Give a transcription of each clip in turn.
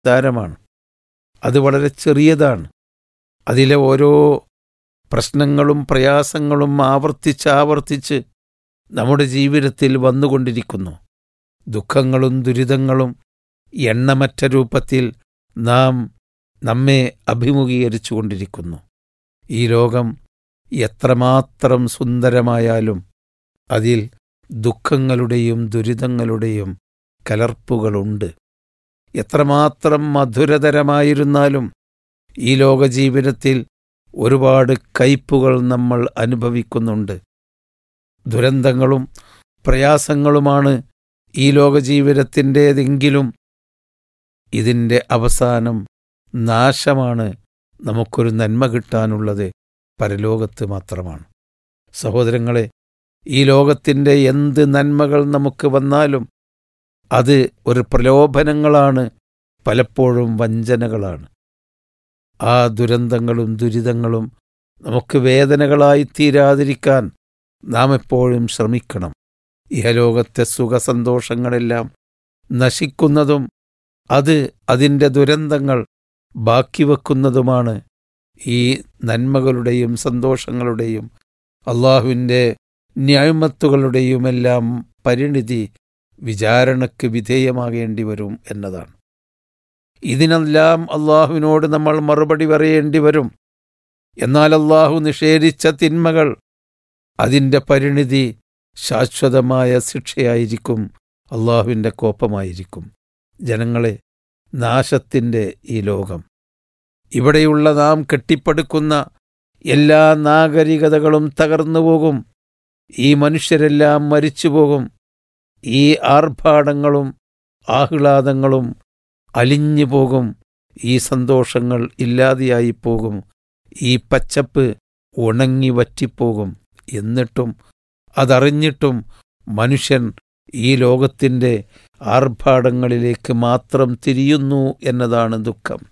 നിസ്സാരമാണ് അത് വളരെ ചെറിയതാണ് അതിലെ ഓരോ പ്രശ്നങ്ങളും പ്രയാസങ്ങളും ആവർത്തിച്ച് ആവർത്തിച്ച് നമ്മുടെ ജീവിതത്തിൽ വന്നുകൊണ്ടിരിക്കുന്നു ദുഃഖങ്ങളും ദുരിതങ്ങളും എണ്ണമറ്റ രൂപത്തിൽ നാം നമ്മെ അഭിമുഖീകരിച്ചു കൊണ്ടിരിക്കുന്നു ഈ ലോകം എത്രമാത്രം സുന്ദരമായാലും അതിൽ ദുഃഖങ്ങളുടെയും ദുരിതങ്ങളുടെയും കലർപ്പുകളുണ്ട് എത്രമാത്രം മധുരതരമായിരുന്നാലും ഈ ലോകജീവിതത്തിൽ ഒരുപാട് കയ്പുകൾ നമ്മൾ അനുഭവിക്കുന്നുണ്ട് ദുരന്തങ്ങളും പ്രയാസങ്ങളുമാണ് ഈ ലോകജീവിതത്തിൻ്റേതെങ്കിലും ഇതിൻ്റെ അവസാനം നാശമാണ് നമുക്കൊരു നന്മ കിട്ടാനുള്ളത് പരലോകത്ത് മാത്രമാണ് സഹോദരങ്ങളെ ഈ ലോകത്തിൻ്റെ എന്ത് നന്മകൾ നമുക്ക് വന്നാലും അത് ഒരു പ്രലോഭനങ്ങളാണ് പലപ്പോഴും വഞ്ചനകളാണ് ആ ദുരന്തങ്ങളും ദുരിതങ്ങളും നമുക്ക് വേദനകളായി തീരാതിരിക്കാൻ നാം എപ്പോഴും ശ്രമിക്കണം ഇഹലോകത്തെ സുഖസന്തോഷങ്ങളെല്ലാം നശിക്കുന്നതും അത് അതിൻ്റെ ദുരന്തങ്ങൾ ബാക്കി വെക്കുന്നതുമാണ് ഈ നന്മകളുടെയും സന്തോഷങ്ങളുടെയും അള്ളാഹുവിൻ്റെ ന്യായമത്തുകളുടെയുമെല്ലാം പരിണിതി വിചാരണയ്ക്ക് വിധേയമാകേണ്ടി വരും എന്നതാണ് ഇതിനെല്ലാം അള്ളാഹുവിനോട് നമ്മൾ മറുപടി പറയേണ്ടി വരും എന്നാൽ അള്ളാഹു നിഷേധിച്ച തിന്മകൾ അതിൻ്റെ പരിണിതി ശാശ്വതമായ ശിക്ഷയായിരിക്കും അള്ളാഹുവിൻ്റെ കോപമായിരിക്കും ജനങ്ങളെ നാശത്തിൻ്റെ ഈ ലോകം ഇവിടെയുള്ള നാം കെട്ടിപ്പടുക്കുന്ന എല്ലാ നാഗരികതകളും തകർന്നു പോകും ഈ മനുഷ്യരെല്ലാം മരിച്ചു പോകും ഈ ആർഭാടങ്ങളും ആഹ്ലാദങ്ങളും അലിഞ്ഞു പോകും ഈ സന്തോഷങ്ങൾ ഇല്ലാതെയായി പോകും ഈ പച്ചപ്പ് ഉണങ്ങി വറ്റിപ്പോകും എന്നിട്ടും അതറിഞ്ഞിട്ടും മനുഷ്യൻ ഈ ലോകത്തിൻ്റെ ആർഭാടങ്ങളിലേക്ക് മാത്രം തിരിയുന്നു എന്നതാണ് ദുഃഖം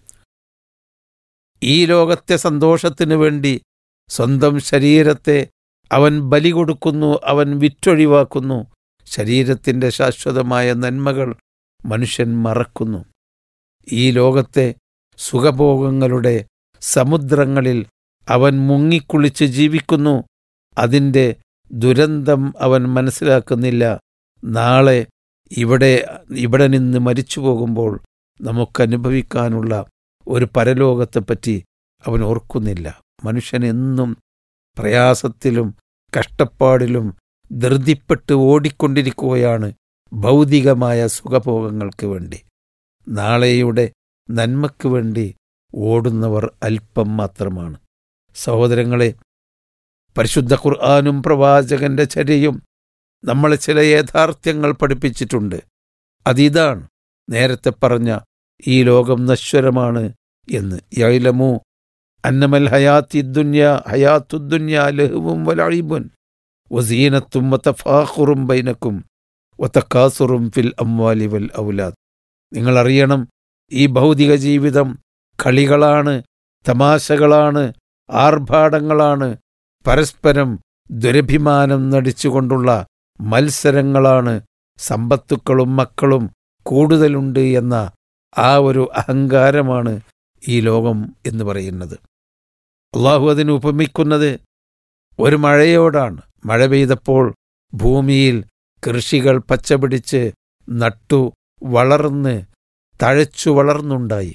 ഈ ലോകത്തെ സന്തോഷത്തിനു വേണ്ടി സ്വന്തം ശരീരത്തെ അവൻ ബലി കൊടുക്കുന്നു അവൻ വിറ്റൊഴിവാക്കുന്നു ശരീരത്തിൻ്റെ ശാശ്വതമായ നന്മകൾ മനുഷ്യൻ മറക്കുന്നു ഈ ലോകത്തെ സുഖഭോഗങ്ങളുടെ സമുദ്രങ്ങളിൽ അവൻ മുങ്ങിക്കുളിച്ച് ജീവിക്കുന്നു അതിൻ്റെ ദുരന്തം അവൻ മനസ്സിലാക്കുന്നില്ല നാളെ ഇവിടെ ഇവിടെ നിന്ന് മരിച്ചു പോകുമ്പോൾ നമുക്കനുഭവിക്കാനുള്ള ഒരു പരലോകത്തെപ്പറ്റി അവൻ ഓർക്കുന്നില്ല മനുഷ്യൻ എന്നും പ്രയാസത്തിലും കഷ്ടപ്പാടിലും ധൃതിപ്പെട്ട് ഓടിക്കൊണ്ടിരിക്കുകയാണ് ഭൗതികമായ സുഖഭോഗങ്ങൾക്ക് വേണ്ടി നാളെയുടെ നന്മയ്ക്ക് വേണ്ടി ഓടുന്നവർ അല്പം മാത്രമാണ് സഹോദരങ്ങളെ പരിശുദ്ധ ഖുർആാനും പ്രവാചകന്റെ ചര്യയും നമ്മളെ ചില യാഥാർത്ഥ്യങ്ങൾ പഠിപ്പിച്ചിട്ടുണ്ട് അതിതാണ് നേരത്തെ പറഞ്ഞ ഈ ലോകം നശ്വരമാണ് എന്ന് യൈലമു അന്നമൽ ഹയാത്തി ദുന്യ ഹയാത്തുദ്ദുന്യ ലഹുവും വലഴിബുൻ വസീനത്തും വതഫാഖുറും ബൈനക്കും വതക്കാസുറും ഫിൽ അംവാലി വൽ ഔലാദ് നിങ്ങൾ അറിയണം ഈ ഭൗതിക ജീവിതം കളികളാണ് തമാശകളാണ് ആർഭാടങ്ങളാണ് പരസ്പരം ദുരഭിമാനം നടിച്ചുകൊണ്ടുള്ള മത്സരങ്ങളാണ് സമ്പത്തുക്കളും മക്കളും കൂടുതലുണ്ട് എന്ന ആ ഒരു അഹങ്കാരമാണ് ഈ ലോകം എന്ന് പറയുന്നത് അള്ളാഹു അതിന് ഉപമിക്കുന്നത് ഒരു മഴയോടാണ് മഴ പെയ്തപ്പോൾ ഭൂമിയിൽ കൃഷികൾ പച്ചപിടിച്ച് നട്ടു വളർന്ന് തഴച്ചു വളർന്നുണ്ടായി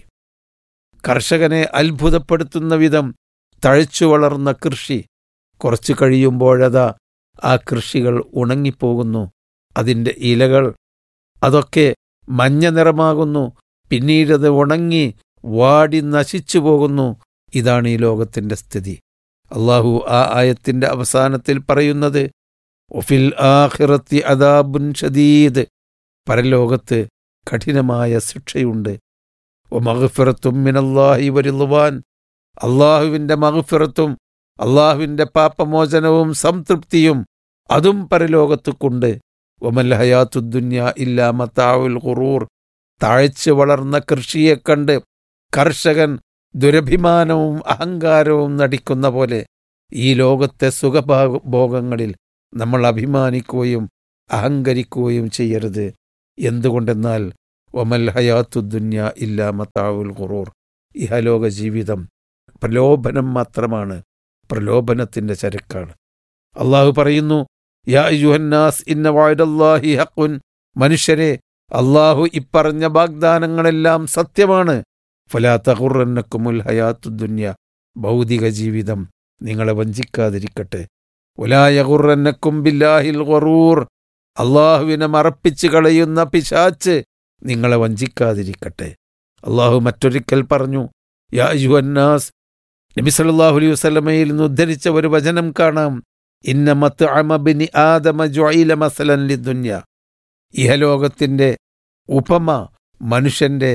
കർഷകനെ അത്ഭുതപ്പെടുത്തുന്ന വിധം തഴച്ചു വളർന്ന കൃഷി കുറച്ചു കഴിയുമ്പോഴതാ ആ കൃഷികൾ ഉണങ്ങിപ്പോകുന്നു അതിൻ്റെ ഇലകൾ അതൊക്കെ മഞ്ഞ നിറമാകുന്നു പിന്നീടത് ഉണങ്ങി വാടി നശിച്ചു പോകുന്നു ഇതാണ് ഈ ലോകത്തിന്റെ സ്ഥിതി അള്ളാഹു ആ ആയത്തിന്റെ അവസാനത്തിൽ പറയുന്നത് ഒഫിൽ ആഖിറത്തി അദാബുൻ ഷദീദ് പരലോകത്ത് കഠിനമായ ശിക്ഷയുണ്ട് ഒ മഹഫിറത്തും മിനല്ലാഹി വരിളുവാൻ അള്ളാഹുവിന്റെ മഹഫിറത്തും അള്ളാഹുവിന്റെ പാപമോചനവും സംതൃപ്തിയും അതും പരലോകത്തുക്കുണ്ട് ഒമൽ ഹയാത്തുദ്ദുന്യ ഇല്ലാ മത്താവുൽ ഖുറൂർ താഴ്ച വളർന്ന കൃഷിയെ കണ്ട് കർഷകൻ ദുരഭിമാനവും അഹങ്കാരവും നടിക്കുന്ന പോലെ ഈ ലോകത്തെ സുഖഭോഗങ്ങളിൽ നമ്മൾ അഭിമാനിക്കുകയും അഹങ്കരിക്കുകയും ചെയ്യരുത് എന്തുകൊണ്ടെന്നാൽ ഒമൽ ഹയാത്തു ദുന്യ ഇല്ലാ മത്താവുൽ ഖുറൂർ ഇഹലോക ജീവിതം പ്രലോഭനം മാത്രമാണ് പ്രലോഭനത്തിൻ്റെ ചരക്കാണ് അള്ളാഹു പറയുന്നു യാ യുഹന്നാസ് ഇന്ന വായുദല്ലാഹി ഹക്കുൻ മനുഷ്യരെ അള്ളാഹു ഇപ്പറഞ്ഞ വാഗ്ദാനങ്ങളെല്ലാം സത്യമാണ് ഫലാത്തഹുറന്നക്കുമുൽ ഹയാത്തു ദുന്യ ഭൗതിക ജീവിതം നിങ്ങളെ വഞ്ചിക്കാതിരിക്കട്ടെ ഒലായഹുറന്നക്കും ബില്ലാഹിൽ ഖറൂർ അള്ളാഹുവിനെ മറപ്പിച്ച് കളയുന്ന പിശാച്ച് നിങ്ങളെ വഞ്ചിക്കാതിരിക്കട്ടെ അള്ളാഹു മറ്റൊരിക്കൽ പറഞ്ഞു യാ യുഹന്നാസ് നബി സല്ലല്ലാഹു അലൈഹി വസല്ലമയിൽ നിന്ന് ഉദ്ധരിച്ച ഒരു വചനം കാണാം ഇന്ന മത്ത് അമബിനി ആദമ ജുഐല മസലൻ ലിദുന്യ ഇഹലോകത്തിന്റെ ഉപമ മനുഷ്യന്റെ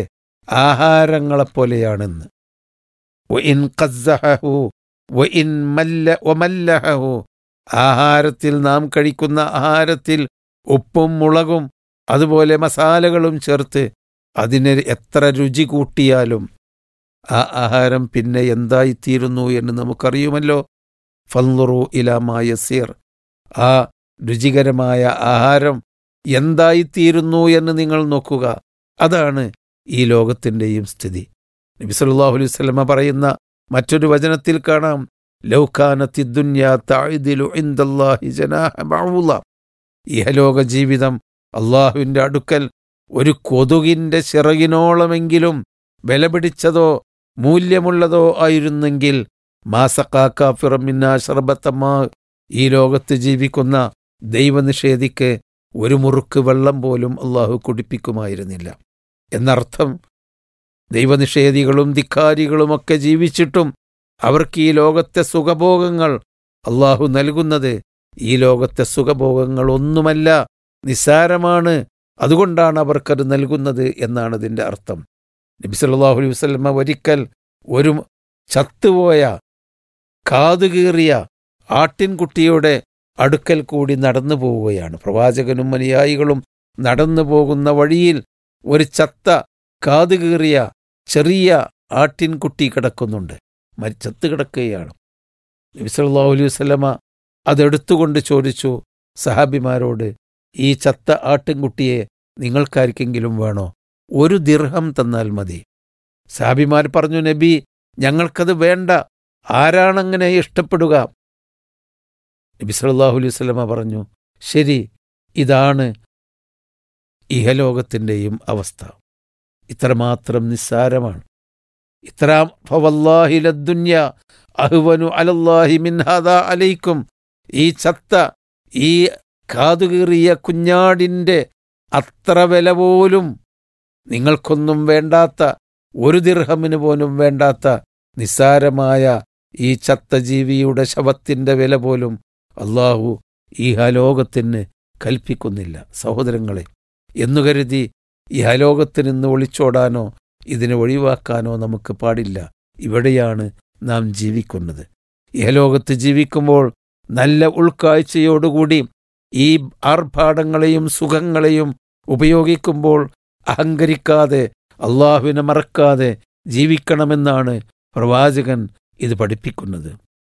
ആഹാരങ്ങളെപ്പോലെയാണെന്ന് വഇൻ ഖസ്സഹു വഇൻ മല്ല വമല്ലഹു ആഹാരത്തിൽ നാം കഴിക്കുന്ന ആഹാരത്തിൽ ഉപ്പും മുളകും അതുപോലെ മസാലകളും ചേർത്ത് അതിന് എത്ര രുചി കൂട്ടിയാലും ആ ആഹാരം പിന്നെ എന്തായിത്തീരുന്നു എന്ന് നമുക്കറിയുമല്ലോ ഫൽറുറു ഇലാമായസീർ ആ രുചികരമായ ആഹാരം എന്തായിത്തീരുന്നു എന്ന് നിങ്ങൾ നോക്കുക അതാണ് ഈ ലോകത്തിൻ്റെയും സ്ഥിതി നബി സല്ലല്ലാഹു അലൈഹി വസല്ലമ പറയുന്ന മറ്റൊരു വചനത്തിൽ കാണാം ലൗകാനത്തി ദുന്യാ തഅദിലു ഇൻദല്ലാഹി ജനാഹ ബഊള ഇഹലോക ജീവിതം അള്ളാഹുവിൻ്റെ അടുക്കൽ ഒരു കൊതുകിൻ്റെ ചിറകിനോളമെങ്കിലും വിലപിടിച്ചതോ മൂല്യമുള്ളതോ ആയിരുന്നെങ്കിൽ മാസക്കാക്കാഫിറമിന്ന ഷർബത്തമ്മ ഈ ലോകത്ത് ജീവിക്കുന്ന ദൈവനിഷേധിക്ക് ഒരു മുറുക്ക് വെള്ളം പോലും അള്ളാഹു കുടിപ്പിക്കുമായിരുന്നില്ല എന്നർത്ഥം ദൈവനിഷേധികളും ധിക്കാരികളുമൊക്കെ ജീവിച്ചിട്ടും അവർക്ക് ഈ ലോകത്തെ സുഖഭോഗങ്ങൾ അള്ളാഹു നൽകുന്നത് ഈ ലോകത്തെ സുഖഭോഗങ്ങൾ ഒന്നുമല്ല നിസ്സാരമാണ് അതുകൊണ്ടാണ് അവർക്കത് നൽകുന്നത് എന്നാണ് ഇതിൻ്റെ അർത്ഥം നബി സല്ലല്ലാഹു അലൈഹി വസല്ലമ ഒരിക്കൽ ഒരു ചത്തുപോയ കാതുകീറിയ ആട്ടിൻകുട്ടിയുടെ അടുക്കൽ കൂടി നടന്നു പോവുകയാണ് പ്രവാചകനും അനുയായികളും നടന്നു പോകുന്ന വഴിയിൽ ഒരു ചത്ത കാതുകീറിയ ചെറിയ ആട്ടിൻകുട്ടി കിടക്കുന്നുണ്ട് മരി ചത്ത് കിടക്കുകയാണ് നബി സല്ലല്ലാഹു അലൈഹി വസല്ലമ അതെടുത്തുകൊണ്ട് ചോദിച്ചു സഹാബിമാരോട് ഈ ചത്ത ആട്ടിൻകുട്ടിയെ നിങ്ങൾക്കാർക്കെങ്കിലും വേണോ ഒരു ദിർഹം തന്നാൽ മതി സാബിമാർ പറഞ്ഞു നബി ഞങ്ങൾക്കത് വേണ്ട ആരാണങ്ങനെ ഇഷ്ടപ്പെടുക നബി സല്ലല്ലാഹു അലൈഹി വസല്ലമ പറഞ്ഞു ശരി ഇതാണ് ഇഹലോകത്തിൻ്റെയും അവസ്ഥ ഇത്രമാത്രം നിസ്സാരമാണ് ഇത്ര ഫവല്ലാഹിലദ്ദുന്യ അഹ്വനു അലല്ലാഹി മിൻ ഹാദാ അലൈക്കും ഈ ചത്ത ഈ കാതുകീറിയ കുഞ്ഞാടിൻ്റെ അത്ര വില പോലും നിങ്ങൾക്കൊന്നും വേണ്ടാത്ത ഒരു ദിർഹമിന് പോലും വേണ്ടാത്ത നിസ്സാരമായ ഈ ചത്ത ജീവിയുടെ ശവത്തിൻ്റെ വില പോലും അള്ളാഹു ഈ ഹലോകത്തിന് കൽപ്പിക്കുന്നില്ല സഹോദരങ്ങളെ എന്നു കരുതി ഈ ഹലോകത്തിൽ നിന്ന് ഒളിച്ചോടാനോ ഇതിനെ ഒഴിവാക്കാനോ നമുക്ക് പാടില്ല ഇവിടെയാണ് നാം ജീവിക്കുന്നത് ഇഹലോകത്ത് ജീവിക്കുമ്പോൾ നല്ല ഉൾക്കാഴ്ചയോടുകൂടി ഈ ആർഭാടങ്ങളെയും സുഖങ്ങളെയും ഉപയോഗിക്കുമ്പോൾ അഹങ്കരിക്കാതെ അള്ളാഹുവിനെ മറക്കാതെ ജീവിക്കണമെന്നാണ് പ്രവാചകൻ ഇത് പഠിപ്പിക്കുന്നത്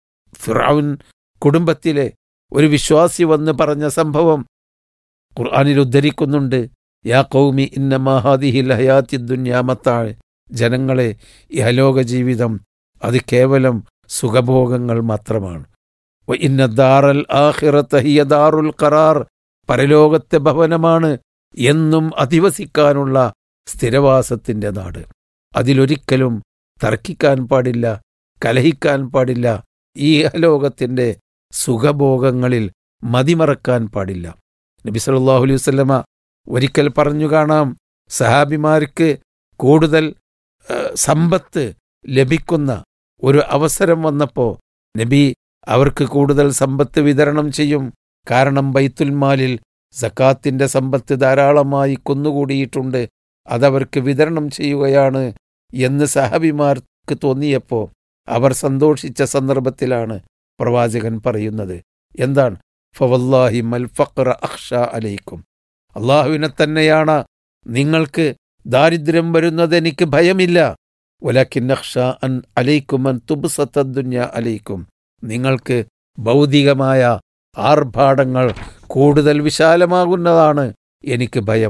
ഫിറൌൻ കുടുംബത്തിലെ ഒരു വിശ്വാസി വന്ന് പറഞ്ഞ സംഭവം ഖുർആാനിൽ ഉദ്ധരിക്കുന്നുണ്ട് യാ കൗമി ഇന്നമാഹാദിഹിൽ ഹയാത്തി ദുന്യാമത്താഴ് ജനങ്ങളെ ഇഹലോക ജീവിതം അത് കേവലം സുഖഭോഗങ്ങൾ മാത്രമാണ് വ ഇന്ന ദാറൽ ആഖിറത്ത ഹിയ ദാറുൽ ഖറാർ പരലോകത്തെ ഭവനമാണ് എന്നും അധിവസിക്കാനുള്ള സ്ഥിരവാസത്തിന്റെ നാട് അതിലൊരിക്കലും തർക്കിക്കാൻ പാടില്ല കലഹിക്കാൻ പാടില്ല ഈ ലോകത്തിന്റെ സുഖഭോഗങ്ങളിൽ മതിമറക്കാൻ പാടില്ല നബി സല്ലല്ലാഹു അലൈഹി വസല്ലമ ഒരിക്കൽ പറഞ്ഞു കാണാം സഹാബിമാർക്ക് കൂടുതൽ ഏഹ്, സമ്പത്ത് ലഭിക്കുന്ന ഒരു അവസരം വന്നപ്പോൾ നബി അവർക്ക് കൂടുതൽ സമ്പത്ത് വിതരണം ചെയ്യും കാരണം ബൈത്തുൽമാലിൽ സക്കാത്തിന്റെ സമ്പത്ത് ധാരാളമായി കുന്നുകൂടിയിട്ടുണ്ട് അതവർക്ക് വിതരണം ചെയ്യുകയാണ് എന്ന് സഹാബിമാർക്ക് തോന്നിയപ്പോൾ അവർ സന്തോഷിച്ച സന്ദർഭത്തിലാണ് പ്രവാചകൻ പറയുന്നത് എന്താണ് ഫവല്ലാഹി മൽ ഫഖ്റ അഖ്ഷ അലൈക്കും അള്ളാഹുവിനെ തന്നെയാണ് നിങ്ങൾക്ക് ദാരിദ്ര്യം വരുന്നത് എനിക്ക് ഭയമില്ല ഒലക്കിൻ അഖ്ഷ അൻ അലൈക്കും അൻ തുബ്സത്തദ്ദുന്യ അലൈക്കും നിങ്ങൾക്ക് ഭൗതികമായ ആർഭാടങ്ങൾ കൂടുതൽ വിശാലമാകുന്നതാണ് എനിക്ക് ഭയം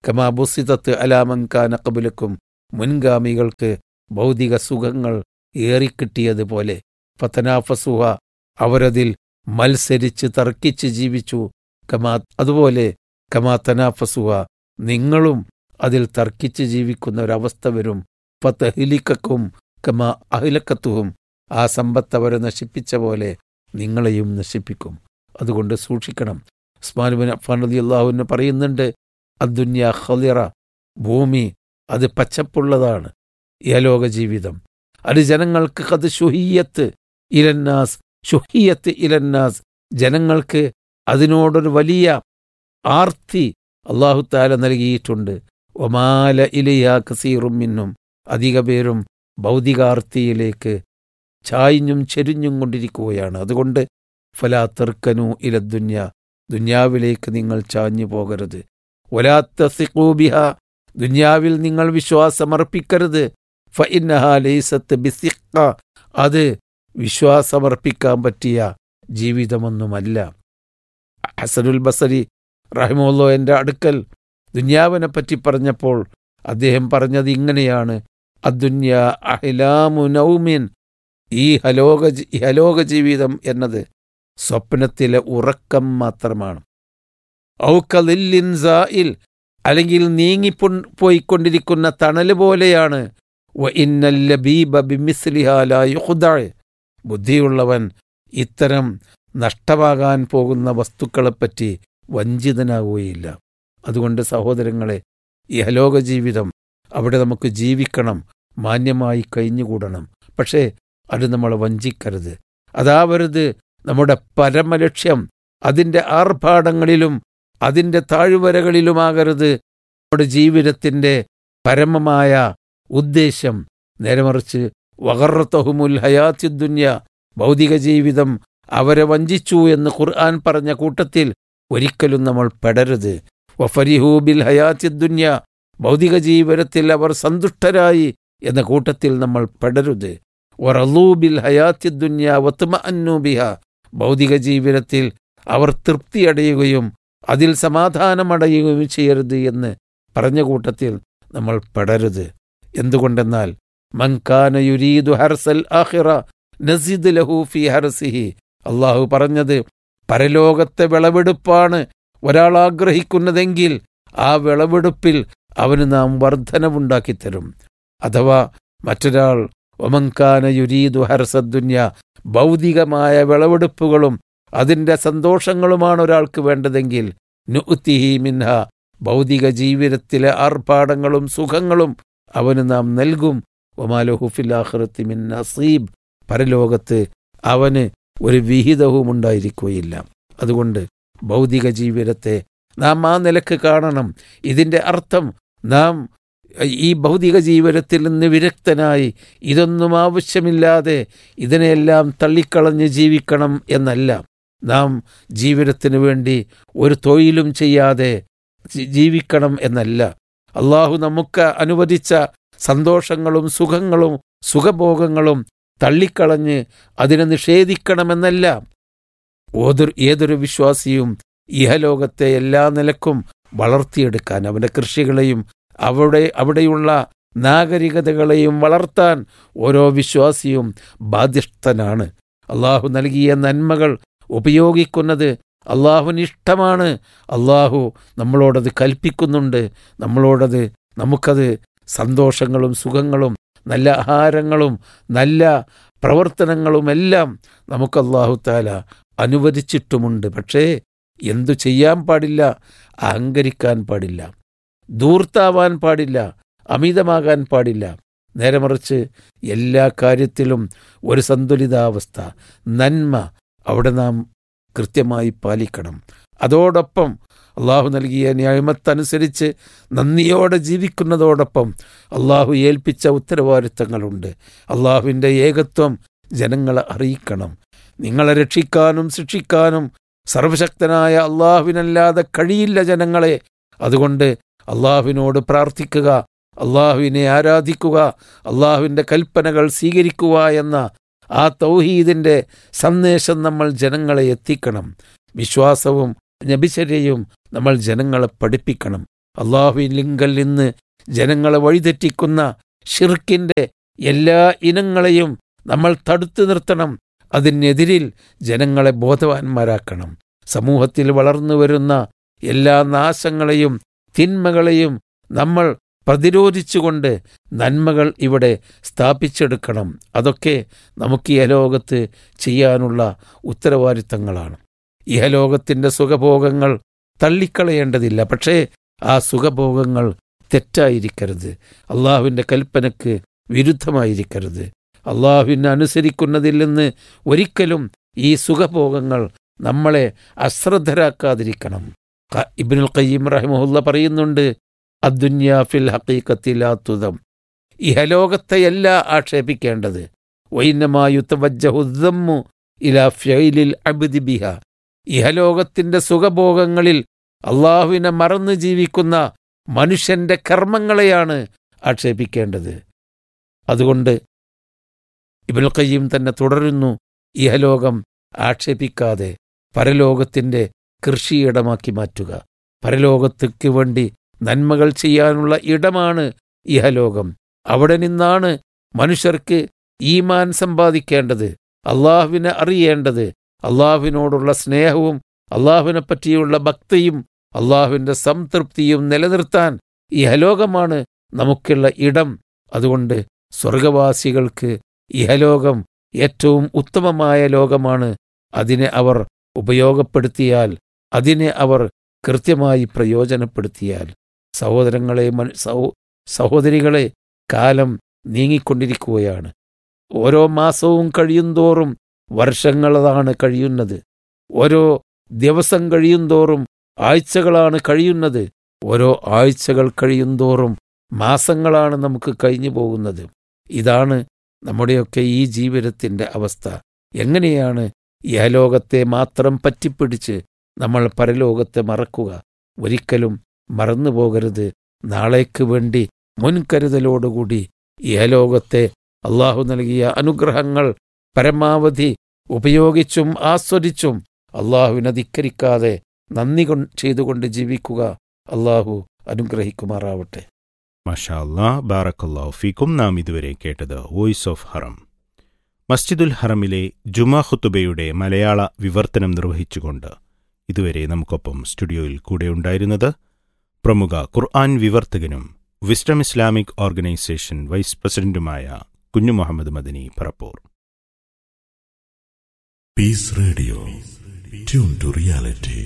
കമാബുസിതത്ത് അലാമങ്കാന കബുലക്കും മുൻഗാമികൾക്ക് ഭൗതിക സുഖങ്ങൾ ഏറിക്കിട്ടിയതുപോലെ ഫത്തനാഫസുഹ അവരതിൽ മത്സരിച്ച് തർക്കിച്ച് ജീവിച്ചു കമാ അതുപോലെ കമാ തനാഫസുഹ നിങ്ങളും അതിൽ തർക്കിച്ച് ജീവിക്കുന്ന ഒരവസ്ഥ വരും ഫത്തഹിലിക്കും കമാ അഹിലക്കത്തുവും ആ സമ്പത്ത് അവരെ നശിപ്പിച്ച പോലെ നിങ്ങളെയും നശിപ്പിക്കും അതുകൊണ്ട് സൂക്ഷിക്കണം ഉസ്മാനുബിൻ അഫാൻ അലി അള്ളാഹുവിന് പറയുന്നുണ്ട് അദ്ദുന്യ ഖലിറ ഭൂമി അത് പച്ചപ്പുള്ളതാണ് യലോക ജീവിതം അത് ജനങ്ങൾക്ക് അത് ഷുഹിയത്ത് ഇലന്നാസ് ഷുഹിയത്ത് ഇലന്നാസ് ജനങ്ങൾക്ക് അതിനോടൊരു വലിയ ആർത്തി അള്ളാഹു താല നൽകിയിട്ടുണ്ട് ഒമാല ഇലയ കസീറും മിന്നും അധിക പേരും ഭൗതികാർത്തിയിലേക്ക് ചായ്ഞ്ഞും ചെരിഞ്ഞും കൊണ്ടിരിക്കുകയാണ് അതുകൊണ്ട് ഫലാ തെർക്കനു ഇലദ്ദുന്യ ദുന്യാവിലേക്ക് നിങ്ങൾ ചാഞ്ഞു പോകരുത് ഒലാത്ത സിഖൂബിഹ ദുന്യാവിൽ നിങ്ങൾ വിശ്വാസമർപ്പിക്കരുത് ഫഇന്നഹാ ലൈസത്ത് ബിസിഖ അത് വിശ്വാസമർപ്പിക്കാൻ പറ്റിയ ജീവിതമൊന്നുമല്ല ഹസനുൽ ബസരി റഹിമുല്ലോ എൻ്റെ അടുക്കൽ ദുന്യാവിനെ പറ്റി പറഞ്ഞപ്പോൾ അദ്ദേഹം പറഞ്ഞത് ഇങ്ങനെയാണ് അദ്ദുന്യ അഹിലാമു നൗമിൻ ഈ ഹലോക ജി- ഈ ഹലോക ജീവിതം എന്നത് സ്വപ്നത്തിലെ ഉറക്കം മാത്രമാണ് ഔക്കലിൻ സായിൽ അല്ലെങ്കിൽ നീങ്ങിപ്പോ പോയിക്കൊണ്ടിരിക്കുന്ന തണല് പോലെയാണ് വ ഇന്നൽ ലബീബ ബിമിസ്ലിഹാ ലാ യുഖ്ദഅ. ബുദ്ധിയുള്ളവൻ ഇത്തരം നഷ്ടമാകാൻ പോകുന്ന വസ്തുക്കളെപ്പറ്റി വഞ്ചിതനാകുകയില്ല അതുകൊണ്ട് സഹോദരങ്ങളെ ഇഹലോക ജീവിതം അവിടെ നമുക്ക് ജീവിക്കണം മാന്യമായി കഴിഞ്ഞുകൂടണം പക്ഷേ അത് നമ്മളെ വഞ്ചിക്കരുത് അതാവരുത് നമ്മുടെ പരമലക്ഷ്യം അതിൻ്റെ ആർഭാടങ്ങളിലും അതിൻ്റെ താഴ്വരകളിലുമാകരുത് നമ്മുടെ ജീവിതത്തിൻ്റെ പരമമായ ഉദ്ദേശം നേരെമറിച്ച് വകർത്തഹുമുൽ ഹയാത്തിദ്ദുന്യ ഭൗതിക ജീവിതം അവരെ വഞ്ചിച്ചു എന്ന് ഖുർആൻ പറഞ്ഞ കൂട്ടത്തിൽ ഒരിക്കലും നമ്മൾ പെടരുത് വഫരിഹൂബിൽ ഹയാത്തിദ്ദുന്യ ഭൗതിക ജീവിതത്തിൽ അവർ സന്തുഷ്ടരായി എന്ന കൂട്ടത്തിൽ നമ്മൾ പെടരുത് വറലൂബിൽ ഹയാത്തിദ്ദുന്യ വത്തുമ അന്നൂബിഹ ഭൗതിക ജീവിതത്തിൽ അവർ തൃപ്തിയടയുകയും അതിൽ സമാധാനമടയുകയും ചെയ്യരുത് എന്ന് പറഞ്ഞ കൂട്ടത്തിൽ നമ്മൾ പെടരുത് എന്തുകൊണ്ടെന്നാൽ മൻകാന യുരീദു ഹർസൽ ആഖിറ നസിദ് ലഹു ഫി ഹർസിഹി അള്ളാഹു പറഞ്ഞത് പരലോകത്തെ വിളവെടുപ്പാണ് ഒരാൾ ആഗ്രഹിക്കുന്നതെങ്കിൽ ആ വിളവെടുപ്പിൽ അവന് നാം വർധനവുണ്ടാക്കിത്തരും അഥവാ മറ്റൊരാൾ ഒമങ്കാന യുരീദു ഹർസദ്ദുന്യ ഭൗതികമായ വിളവെടുപ്പുകളും അതിൻ്റെ സന്തോഷങ്ങളുമാണ് ഒരാൾക്ക് വേണ്ടതെങ്കിൽ നുഅ്തിഹി മിൻഹ ഭൗതിക ജീവിതത്തിലെ ആർഭാടങ്ങളും സുഖങ്ങളും അവന് നാം നൽകും ഒമാലഹുഫില്ലാഹൃത്തി മിൻ നസീബ് പരലോകത്ത് അവന് ഒരു വിഹിതവും ഉണ്ടായിരിക്കുകയില്ല അതുകൊണ്ട് ഭൗതിക ജീവിതത്തെ നാം ആ നിലക്ക് കാണണം ഇതിൻ്റെ അർത്ഥം നാം ഈ ഭൗതിക ജീവിതത്തിൽ നിന്ന് വിരക്തനായി ഇതൊന്നും ആവശ്യമില്ലാതെ ഇതിനെയെല്ലാം തള്ളിക്കളഞ്ഞ് ജീവിക്കണം എന്നല്ല നാം ജീവിതത്തിന് വേണ്ടി ഒരു തൊഴിലും ചെയ്യാതെ ജി- ജീവിക്കണം എന്നല്ല അള്ളാഹു നമുക്ക് അനുവദിച്ച സന്തോഷങ്ങളും സുഖങ്ങളും സുഖഭോഗങ്ങളും തള്ളിക്കളഞ്ഞ് അതിനെ നിഷേധിക്കണമെന്നല്ല ഓതൊരു ഏതൊരു വിശ്വാസിയും ഇഹലോകത്തെ എല്ലാ നിലക്കും വളർത്തിയെടുക്കാൻ അവന്റെ കൃഷികളെയും അവിടെ അവിടെയുള്ള നാഗരികതകളെയും വളർത്താൻ ഓരോ വിശ്വാസിയും ബാധ്യസ്ഥനാണ് അള്ളാഹു നൽകിയ നന്മകൾ ഉപയോഗിക്കുന്നത് അള്ളാഹുവിന് ഇഷ്ടമാണ് അള്ളാഹു നമ്മളോടത് കൽപ്പിക്കുന്നുണ്ട് നമ്മളോടത് നമുക്കത് സന്തോഷങ്ങളും സുഖങ്ങളും നല്ല ആഹാരങ്ങളും നല്ല പ്രവർത്തനങ്ങളുമെല്ലാം നമുക്ക് അള്ളാഹു താല അനുവദിച്ചിട്ടുമുണ്ട് പക്ഷേ എന്തു ചെയ്യാൻ പാടില്ല അഹങ്കരിക്കാൻ പാടില്ല ധൂർത്താവാൻ പാടില്ല അമിതമാകാൻ പാടില്ല നേരെ മറിച്ച് എല്ലാ കാര്യത്തിലും ഒരു സന്തുലിതാവസ്ഥ നന്മ അവിടെ നാം കൃത്യമായി പാലിക്കണം അതോടൊപ്പം അള്ളാഹു നൽകിയ ന്യായമത്തനുസരിച്ച് നന്ദിയോടെ ജീവിക്കുന്നതോടൊപ്പം അള്ളാഹു ഏൽപ്പിച്ച ഉത്തരവാദിത്തങ്ങളുണ്ട് അള്ളാഹുവിൻ്റെ ഏകത്വം ജനങ്ങളെ അറിയിക്കണം നിങ്ങളെ രക്ഷിക്കാനും ശിക്ഷിക്കാനും സർവശക്തനായ അള്ളാഹുവിനല്ലാതെ കഴിയില്ല ജനങ്ങളെ അതുകൊണ്ട് അള്ളാഹുവിനോട് പ്രാർത്ഥിക്കുക അള്ളാഹുവിനെ ആരാധിക്കുക അള്ളാഹുവിൻ്റെ കൽപ്പനകൾ സ്വീകരിക്കുക എന്ന ആ തൗഹീദിൻ്റെ സന്ദേശം നമ്മൾ ജനങ്ങളെ എത്തിക്കണം വിശ്വാസവും നബിചര്യയും നമ്മൾ ജനങ്ങളെ പഠിപ്പിക്കണം അള്ളാഹുവിങ്കൽ നിന്ന് ജനങ്ങളെ വഴിതെറ്റിക്കുന്ന ഷിർക്കിൻ്റെ എല്ലാ ഇനങ്ങളെയും നമ്മൾ തടുത്തു നിർത്തണം അതിനെതിരിൽ ജനങ്ങളെ ബോധവാന്മാരാക്കണം സമൂഹത്തിൽ വളർന്നു വരുന്ന എല്ലാ നാശങ്ങളെയും തിന്മകളെയും നമ്മൾ പ്രതിരോധിച്ചുകൊണ്ട് നന്മകൾ ഇവിടെ സ്ഥാപിച്ചെടുക്കണം അതൊക്കെ നമുക്ക് ഇഹലോകത്ത് ചെയ്യാനുള്ള ഉത്തരവാദിത്തങ്ങളാണ് ഇഹലോകത്തിൻ്റെ സുഖഭോഗങ്ങൾ തള്ളിക്കളയേണ്ടതില്ല പക്ഷേ ആ സുഖഭോഗങ്ങൾ തെറ്റായിരിക്കരുത് അള്ളാഹുവിൻ്റെ കൽപ്പനക്ക് വിരുദ്ധമായിരിക്കരുത് അള്ളാഹുവിനെ അനുസരിക്കുന്നതിൽ നിന്ന് ഒരിക്കലും ഈ സുഖഭോഗങ്ങൾ നമ്മളെ അശ്രദ്ധരാക്കാതിരിക്കണം ക- ഇബ്നുൽ ഖയ്യിം റഹിമഹുല്ല പറയുന്നുണ്ട് അദ്ദുന്യാ ഫിൽ ഹക്കീക്കത്തിലാത്തുതം ഇഹലോകത്തെയല്ല ആക്ഷേപിക്കേണ്ടത് വൈനമായുത്തവജ്ജഹുദ്ദമ്മു ഇലാ ഫിയലിൽ അബ്ദി ബിഹ ഇഹലോകത്തിന്റെ സുഖഭോഗങ്ങളിൽ അള്ളാഹുവിനെ മറന്നു ജീവിക്കുന്ന മനുഷ്യന്റെ കർമ്മങ്ങളെയാണ് ആക്ഷേപിക്കേണ്ടത് അതുകൊണ്ട് ഇബുൽ ഖയ്യിം തന്നെ തുടരുന്നു ഇഹലോകം ആക്ഷേപിക്കാതെ പരലോകത്തിന്റെ കൃഷിയിടമാക്കി മാറ്റുക പരലോകത്തേക്ക് വേണ്ടി നന്മകൾ ചെയ്യാനുള്ള ഇടമാണ് ഇഹലോകം അവിടെ നിന്നാണ് മനുഷ്യർക്ക് ഈമാൻ സമ്പാദിക്കേണ്ടത് അള്ളാഹുവിനെ അറിയേണ്ടത് അള്ളാഹുവിനോടുള്ള സ്നേഹവും അള്ളാഹുവിനെ പറ്റിയുള്ള ഭക്തിയും അള്ളാഹുവിന്റെ സംതൃപ്തിയും നിലനിർത്താൻ ഇഹലോകമാണ് നമുക്കുള്ള ഇടം അതുകൊണ്ട് സ്വർഗവാസികൾക്ക് ഇഹലോകം ഏറ്റവും ഉത്തമമായ ലോകമാണ് അതിനെ അവർ ഉപയോഗപ്പെടുത്തിയാൽ അതിനെ അവർ കൃത്യമായി പ്രയോജനപ്പെടുത്തിയാൽ സഹോദരങ്ങളെ മൻ- സഹോ- സഹോദരികളെ കാലം നീങ്ങിക്കൊണ്ടിരിക്കുകയാണ് ഓരോ മാസവും കഴിയുന്തോറും വർഷങ്ങളതാണ് കഴിയുന്നത് ഓരോ ദിവസം കഴിയുന്തോറും ആഴ്ചകളാണ് കഴിയുന്നത് ഓരോ ആഴ്ചകൾ കഴിയുന്തോറും മാസങ്ങളാണ് നമുക്ക് കഴിഞ്ഞു പോകുന്നത് ഇതാണ് നമ്മുടെയൊക്കെ ഈ ജീവിതത്തിന്റെ അവസ്ഥ എങ്ങനെയാണ് ഇഹലോകത്തെ മാത്രം പറ്റിപ്പിടിച്ച് നമ്മൾ പരലോകത്തെ മറക്കുക ഒരിക്കലും മറന്നു പോകരുത് നാളേക്ക് വേണ്ടി മുൻകരുതലോടുകൂടി ഇഹലോകത്തെ അള്ളാഹു നൽകിയ അനുഗ്രഹങ്ങൾ പരമാവധി ഉപയോഗിച്ചും ആസ്വദിച്ചും അള്ളാഹുവിനെ ധിക്കരിക്കാതെ നന്ദി കൊ- ചെയ്തുകൊണ്ട് ജീവിക്കുക അള്ളാഹു അനുഗ്രഹിക്കുമാറാവട്ടെ മഷാ അല്ലാ ബാറക്കല്ലാഹു ഫീക്കും നാം ഇതുവരെ കേട്ടത് വോയിസ് ഓഫ് ഹറം മസ്ജിദുൽ ഹറമിലെ ജുമാ ഖുത്തുബയുടെ മലയാള വിവർത്തനം നിർവഹിച്ചുകൊണ്ട് ഇതുവരെ നമുക്കൊപ്പം സ്റ്റുഡിയോയിൽ കൂടെയുണ്ടായിരുന്നത് പ്രമുഖ ഖുർആൻ വിവർത്തകനും വിസ്ഡം ഇസ്ലാമിക് ഓർഗനൈസേഷൻ വൈസ് പ്രസിഡന്റുമായ Kunju Muhammad Madani Parappur Peace Radio. Tune to reality.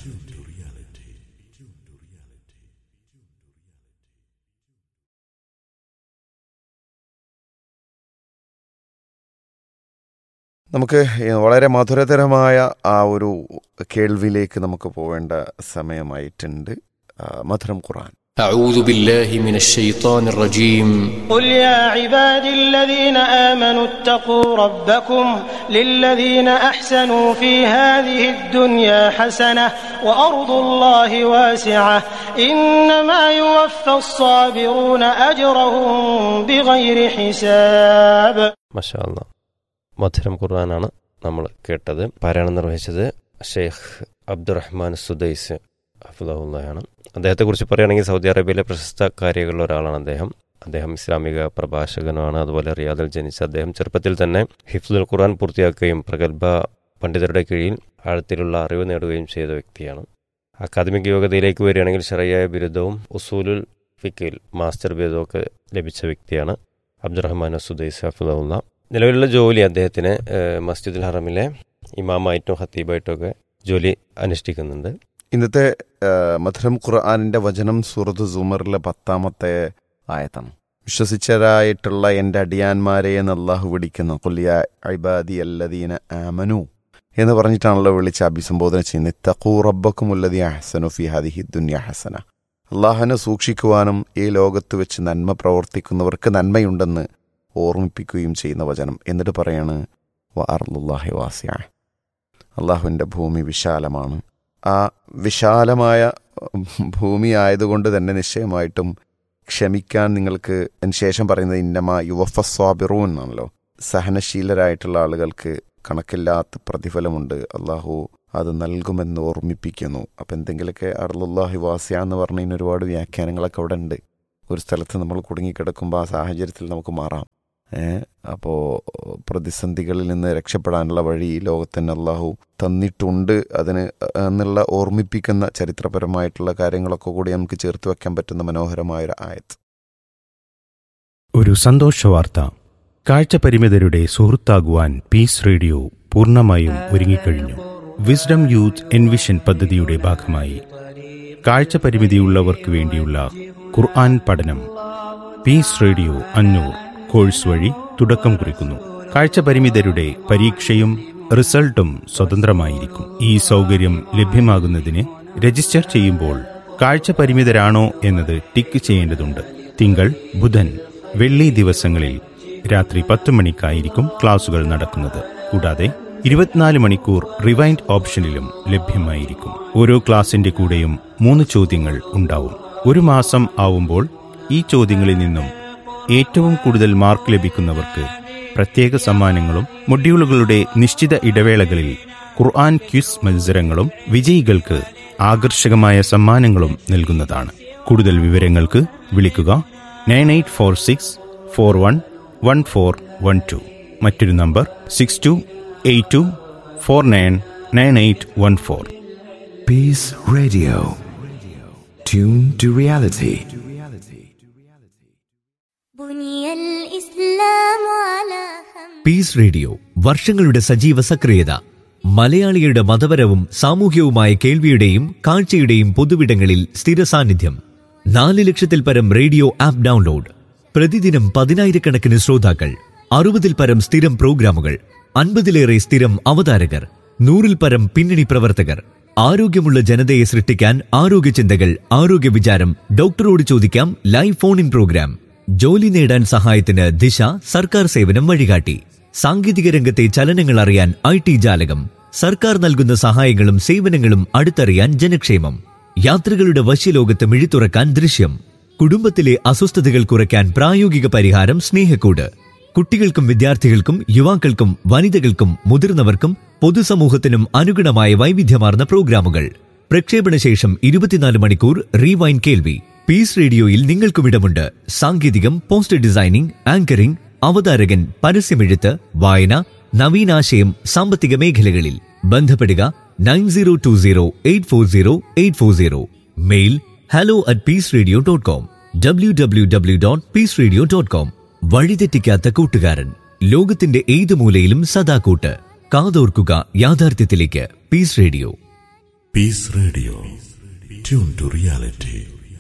നമുക്ക് വളരെ മധുരതരമായ ആ ഒരു കേൾവിയിലേക്ക് നമുക്ക് പോവേണ്ട സമയമായിട്ടുണ്ട് ആ, മധുരം ഖുറാൻ أعوذ بالله من الشيطان الرجيم قل يا عبادي الذين آمنوا اتقوا ربكم للذين أحسنوا في هذه الدنيا حسنة وأرض الله واسعة إنما يوفى الصابرون أجرهم بغير حساب മഷാല്ല മധുരം ഖുർആനാണ് നമ്മൾ കേട്ടത് പാരായണം നിർവഹിച്ചത് ഷെയ്ഖ് അബ്ദുറഹ്മാൻ സുദൈസ് ഹഫുദാണ് അദ്ദേഹത്തെക്കുറിച്ച് പറയുകയാണെങ്കിൽ സൗദി അറേബ്യയിലെ പ്രശസ്ത കാര്യങ്ങളിൽ ഒരാളാണ് അദ്ദേഹം അദ്ദേഹം ഇസ്ലാമിക പ്രഭാഷകനുമാണ് അതുപോലെ റിയാദിൽ ജനിച്ച അദ്ദേഹം ചെറുപ്പത്തിൽ തന്നെ ഹിഫ്ദുൽ ഖുർആൻ പൂർത്തിയാക്കുകയും പ്രഗത്ഭ പണ്ഡിതരുടെ കീഴിൽ ആഴത്തിലുള്ള അറിവ് നേടുകയും ചെയ്ത വ്യക്തിയാണ് അക്കാദമിക് യോഗ്യതയിലേക്ക് വരികയാണെങ്കിൽ ഷറയായ ബിരുദവും ഉസൂലുൽ ഫിക്കിൽ മാസ്റ്റർ ബിരുദവും ഒക്കെ ലഭിച്ച വ്യക്തിയാണ് അബ്ദുറഹ്മാൻ സുദൈസ് ഹഫുദുള്ള നിലവിലുള്ള ജോലി അദ്ദേഹത്തിന് ഏഹ്, മസ്ജിദുൽ ഹറമിലെ ഇമാമായിട്ടും ഹത്തീബായിട്ടും ഒക്കെ ജോലി അനുഷ്ഠിക്കുന്നുണ്ട് ഇന്നത്തെ ആ, മധുരം ഖുർആാനിന്റെ വചനം സൂറത്ത് സുമറിലെ പത്താമത്തെ ആയത്താണ് വിശ്വസിച്ചതായിട്ടുള്ള എൻ്റെ അടിയാന്മാരെ എന്ന് അള്ളാഹു വിളിക്കുന്ന കൊല്ലിയ അൈബാദി അല്ലദീന ആമനു എന്ന് പറഞ്ഞിട്ടാണല്ലോ വിളിച്ച് അഭിസംബോധന ചെയ്യുന്നത് തഖൂ റബ്ബക്കും ഉല്ലതി അഹസനു ഫി ഹദിഹി ദുന്യ ഹസന അള്ളാഹനെ സൂക്ഷിക്കുവാനും ഈ ലോകത്ത് വെച്ച് നന്മ പ്രവർത്തിക്കുന്നവർക്ക് നന്മയുണ്ടെന്ന് ഓർമ്മിപ്പിക്കുകയും ചെയ്യുന്ന വചനം എന്നിട്ട് പറയാണ് വ അർലുല്ലാഹി വാസിയ അള്ളാഹുവിൻ്റെ ഭൂമി വിശാലമാണ് ആ വിശാലമായ ഭൂമി ആയതുകൊണ്ട് തന്നെ നിശ്ചയമായിട്ടും ക്ഷമിക്കാൻ നിങ്ങൾക്ക് അതിന് ശേഷം പറയുന്നത് ഇന്നമ യുവഫ സ്വാബിറൂൻ എന്നാണല്ലോ സഹനശീലരായിട്ടുള്ള ആളുകൾക്ക് കണക്കില്ലാത്ത പ്രതിഫലമുണ്ട് അള്ളാഹു അത് നൽകുമെന്ന് ഓർമ്മിപ്പിക്കുന്നു അപ്പം എന്തെങ്കിലുമൊക്കെ അർലുല്ലാഹി വാസ്യ എന്ന് പറഞ്ഞതിന് ഒരുപാട് വ്യാഖ്യാനങ്ങളൊക്കെ അവിടെ ഉണ്ട് ഒരു സ്ഥലത്ത് നമ്മൾ കുടുങ്ങിക്കിടക്കുമ്പോൾ ആ സാഹചര്യത്തിൽ നമുക്ക് മാറാം അപ്പോൾ പ്രതിസന്ധികളിൽ നിന്ന് രക്ഷപ്പെടാനുള്ള വഴി ഈ ലോകത്തിന് അള്ളാഹു തന്നിട്ടുണ്ട് അതിന് എന്നുള്ള ഓർമ്മിപ്പിക്കുന്ന ചരിത്രപരമായിട്ടുള്ള കാര്യങ്ങളൊക്കെ കൂടി നമുക്ക് ചേർത്ത് വെക്കാൻ പറ്റുന്ന മനോഹരമായൊരു ആയത്ത് ഒരു സന്തോഷ വാർത്ത കാഴ്ചപരിമിതരുടെ സുഹൃത്താകുവാൻ പീസ് റേഡിയോ പൂർണ്ണമായും ഒരുങ്ങിക്കഴിഞ്ഞു വിസ്ഡം യൂത്ത് എൻവിഷൻ പദ്ധതിയുടെ ഭാഗമായി കാഴ്ചപരിമിതിയുള്ളവർക്ക് വേണ്ടിയുള്ള ഖുർആൻ പഠനം പീസ് റേഡിയോ അഞ്ഞൂർ കോഴ്സ് വഴി തുടക്കം കുറിക്കുന്നു കാഴ്ചപരിമിതരുടെ പരീക്ഷയും റിസൾട്ടും സ്വതന്ത്രമായിരിക്കും ഈ സൗകര്യം ലഭ്യമാകുന്നതിന് രജിസ്റ്റർ ചെയ്യുമ്പോൾ കാഴ്ചപരിമിതരാണോ എന്നത് ടിക്ക് ചെയ്യേണ്ടതുണ്ട് തിങ്കൾ ബുധൻ വെള്ളി ദിവസങ്ങളിൽ രാത്രി പത്ത് മണിക്കായിരിക്കും ക്ലാസുകൾ നടക്കുന്നത് കൂടാതെ ഇരുപത്തിനാല് മണിക്കൂർ റിവൈൻഡ് ഓപ്ഷനിലും ലഭ്യമായിരിക്കും ഓരോ ക്ലാസിന്റെ കൂടെയും മൂന്ന് ചോദ്യങ്ങൾ ഉണ്ടാവും ഒരു മാസം ആവുമ്പോൾ ഈ ചോദ്യങ്ങളിൽ നിന്നും ഏറ്റവും കൂടുതൽ മാർക്ക് ലഭിക്കുന്നവർക്ക് പ്രത്യേക സമ്മാനങ്ങളും മൊഡ്യൂളുകളുടെ നിശ്ചിത ഇടവേളകളിൽ ഖുർആൻ ക്വിസ് മത്സരങ്ങളും വിജയികൾക്ക് ആകർഷകമായ സമ്മാനങ്ങളും നൽകുന്നതാണ് കൂടുതൽ വിവരങ്ങൾക്ക് വിളിക്കുക nine eight four six four one one four one two മറ്റൊരു number six two eight two four nine nine eight one four Peace Radio. Tune to reality. بني الإسلام على خمس peace radio വർഷങ്ങളുടെ സജീവ സക്രിയത മലയാളികളുടെ മതപരവും സാമൂഹ്യവുമായ കേൾവിയുടെയും കാഴ്ചയുടെയും പൊതുവിടങ്ങളിൽ സ്ഥിര സാന്നിധ്യം നാല് ലക്ഷത്തിൽ പരം റേഡിയോ ആപ്പ് ഡൗൺലോഡ് പ്രതിദിനം പതിനായിരക്കണക്കിന് ശ്രോതാക്കൾ അറുപതിൽ പരം സ്ഥിരം പ്രോഗ്രാമുകൾ അൻപതിലേറെ സ്ഥിരം അവതാരകർ നൂറിൽ പരം പിന്നണി പ്രവർത്തകർ ആരോഗ്യമുള്ള ജനതയെ സൃഷ്ടിക്കാൻ ആരോഗ്യ ചിന്തകൾ ആരോഗ്യ വിചാരം ഡോക്ടറോട് ചോദിക്കാം ലൈവ് ഫോൺ ഇൻ പ്രോഗ്രാം ജോലി നേടാൻ സഹായത്തിന് ദിശ സർക്കാർ സേവനം വഴികാട്ടി സാങ്കേതിക രംഗത്തെ ചലനങ്ങൾ അറിയാൻ ഐ ടി ജാലകം സർക്കാർ നൽകുന്ന സഹായങ്ങളും സേവനങ്ങളും അടുത്തറിയാൻ ജനക്ഷേമം യാത്രികളുടെ വശ്യലോകത്ത് മിഴിത്തുറക്കാൻ ദൃശ്യം കുടുംബത്തിലെ അസ്വസ്ഥതകൾ കുറയ്ക്കാൻ പ്രായോഗിക പരിഹാരം സ്നേഹക്കൂട് കുട്ടികൾക്കും വിദ്യാർത്ഥികൾക്കും യുവാക്കൾക്കും വനിതകൾക്കും മുതിർന്നവർക്കും പൊതുസമൂഹത്തിനും അനുഗുണമായ വൈവിധ്യമാർന്ന പ്രോഗ്രാമുകൾ പ്രക്ഷേപണ ശേഷം ഇരുപത്തിനാല് മണിക്കൂർ റീവൈൻ കേൾവി പീസ് റേഡിയോയിൽ നിങ്ങൾക്കും ഇടമുണ്ട് സാങ്കേതികം പോസ്റ്റർ ഡിസൈനിംഗ് ആങ്കറിംഗ് അവതാരകൻ പരസ്യമെഴുത്ത് വായന നവീനാശയം സാമ്പത്തിക മേഖലകളിൽ ബന്ധപ്പെടുക nine zero two zero eight four zero eight four zero mail hello at peace radio dot com W W W dot peace radio dot com വഴിതെറ്റിക്കാത്ത കൂട്ടുകാരൻ ലോകത്തിന്റെ ഏത് മൂലയിലും സദാ കൂട്ട് കാതോർക്കുക യാഥാർത്ഥ്യത്തിലേക്ക് peace radio Peace Radio. Tune to reality.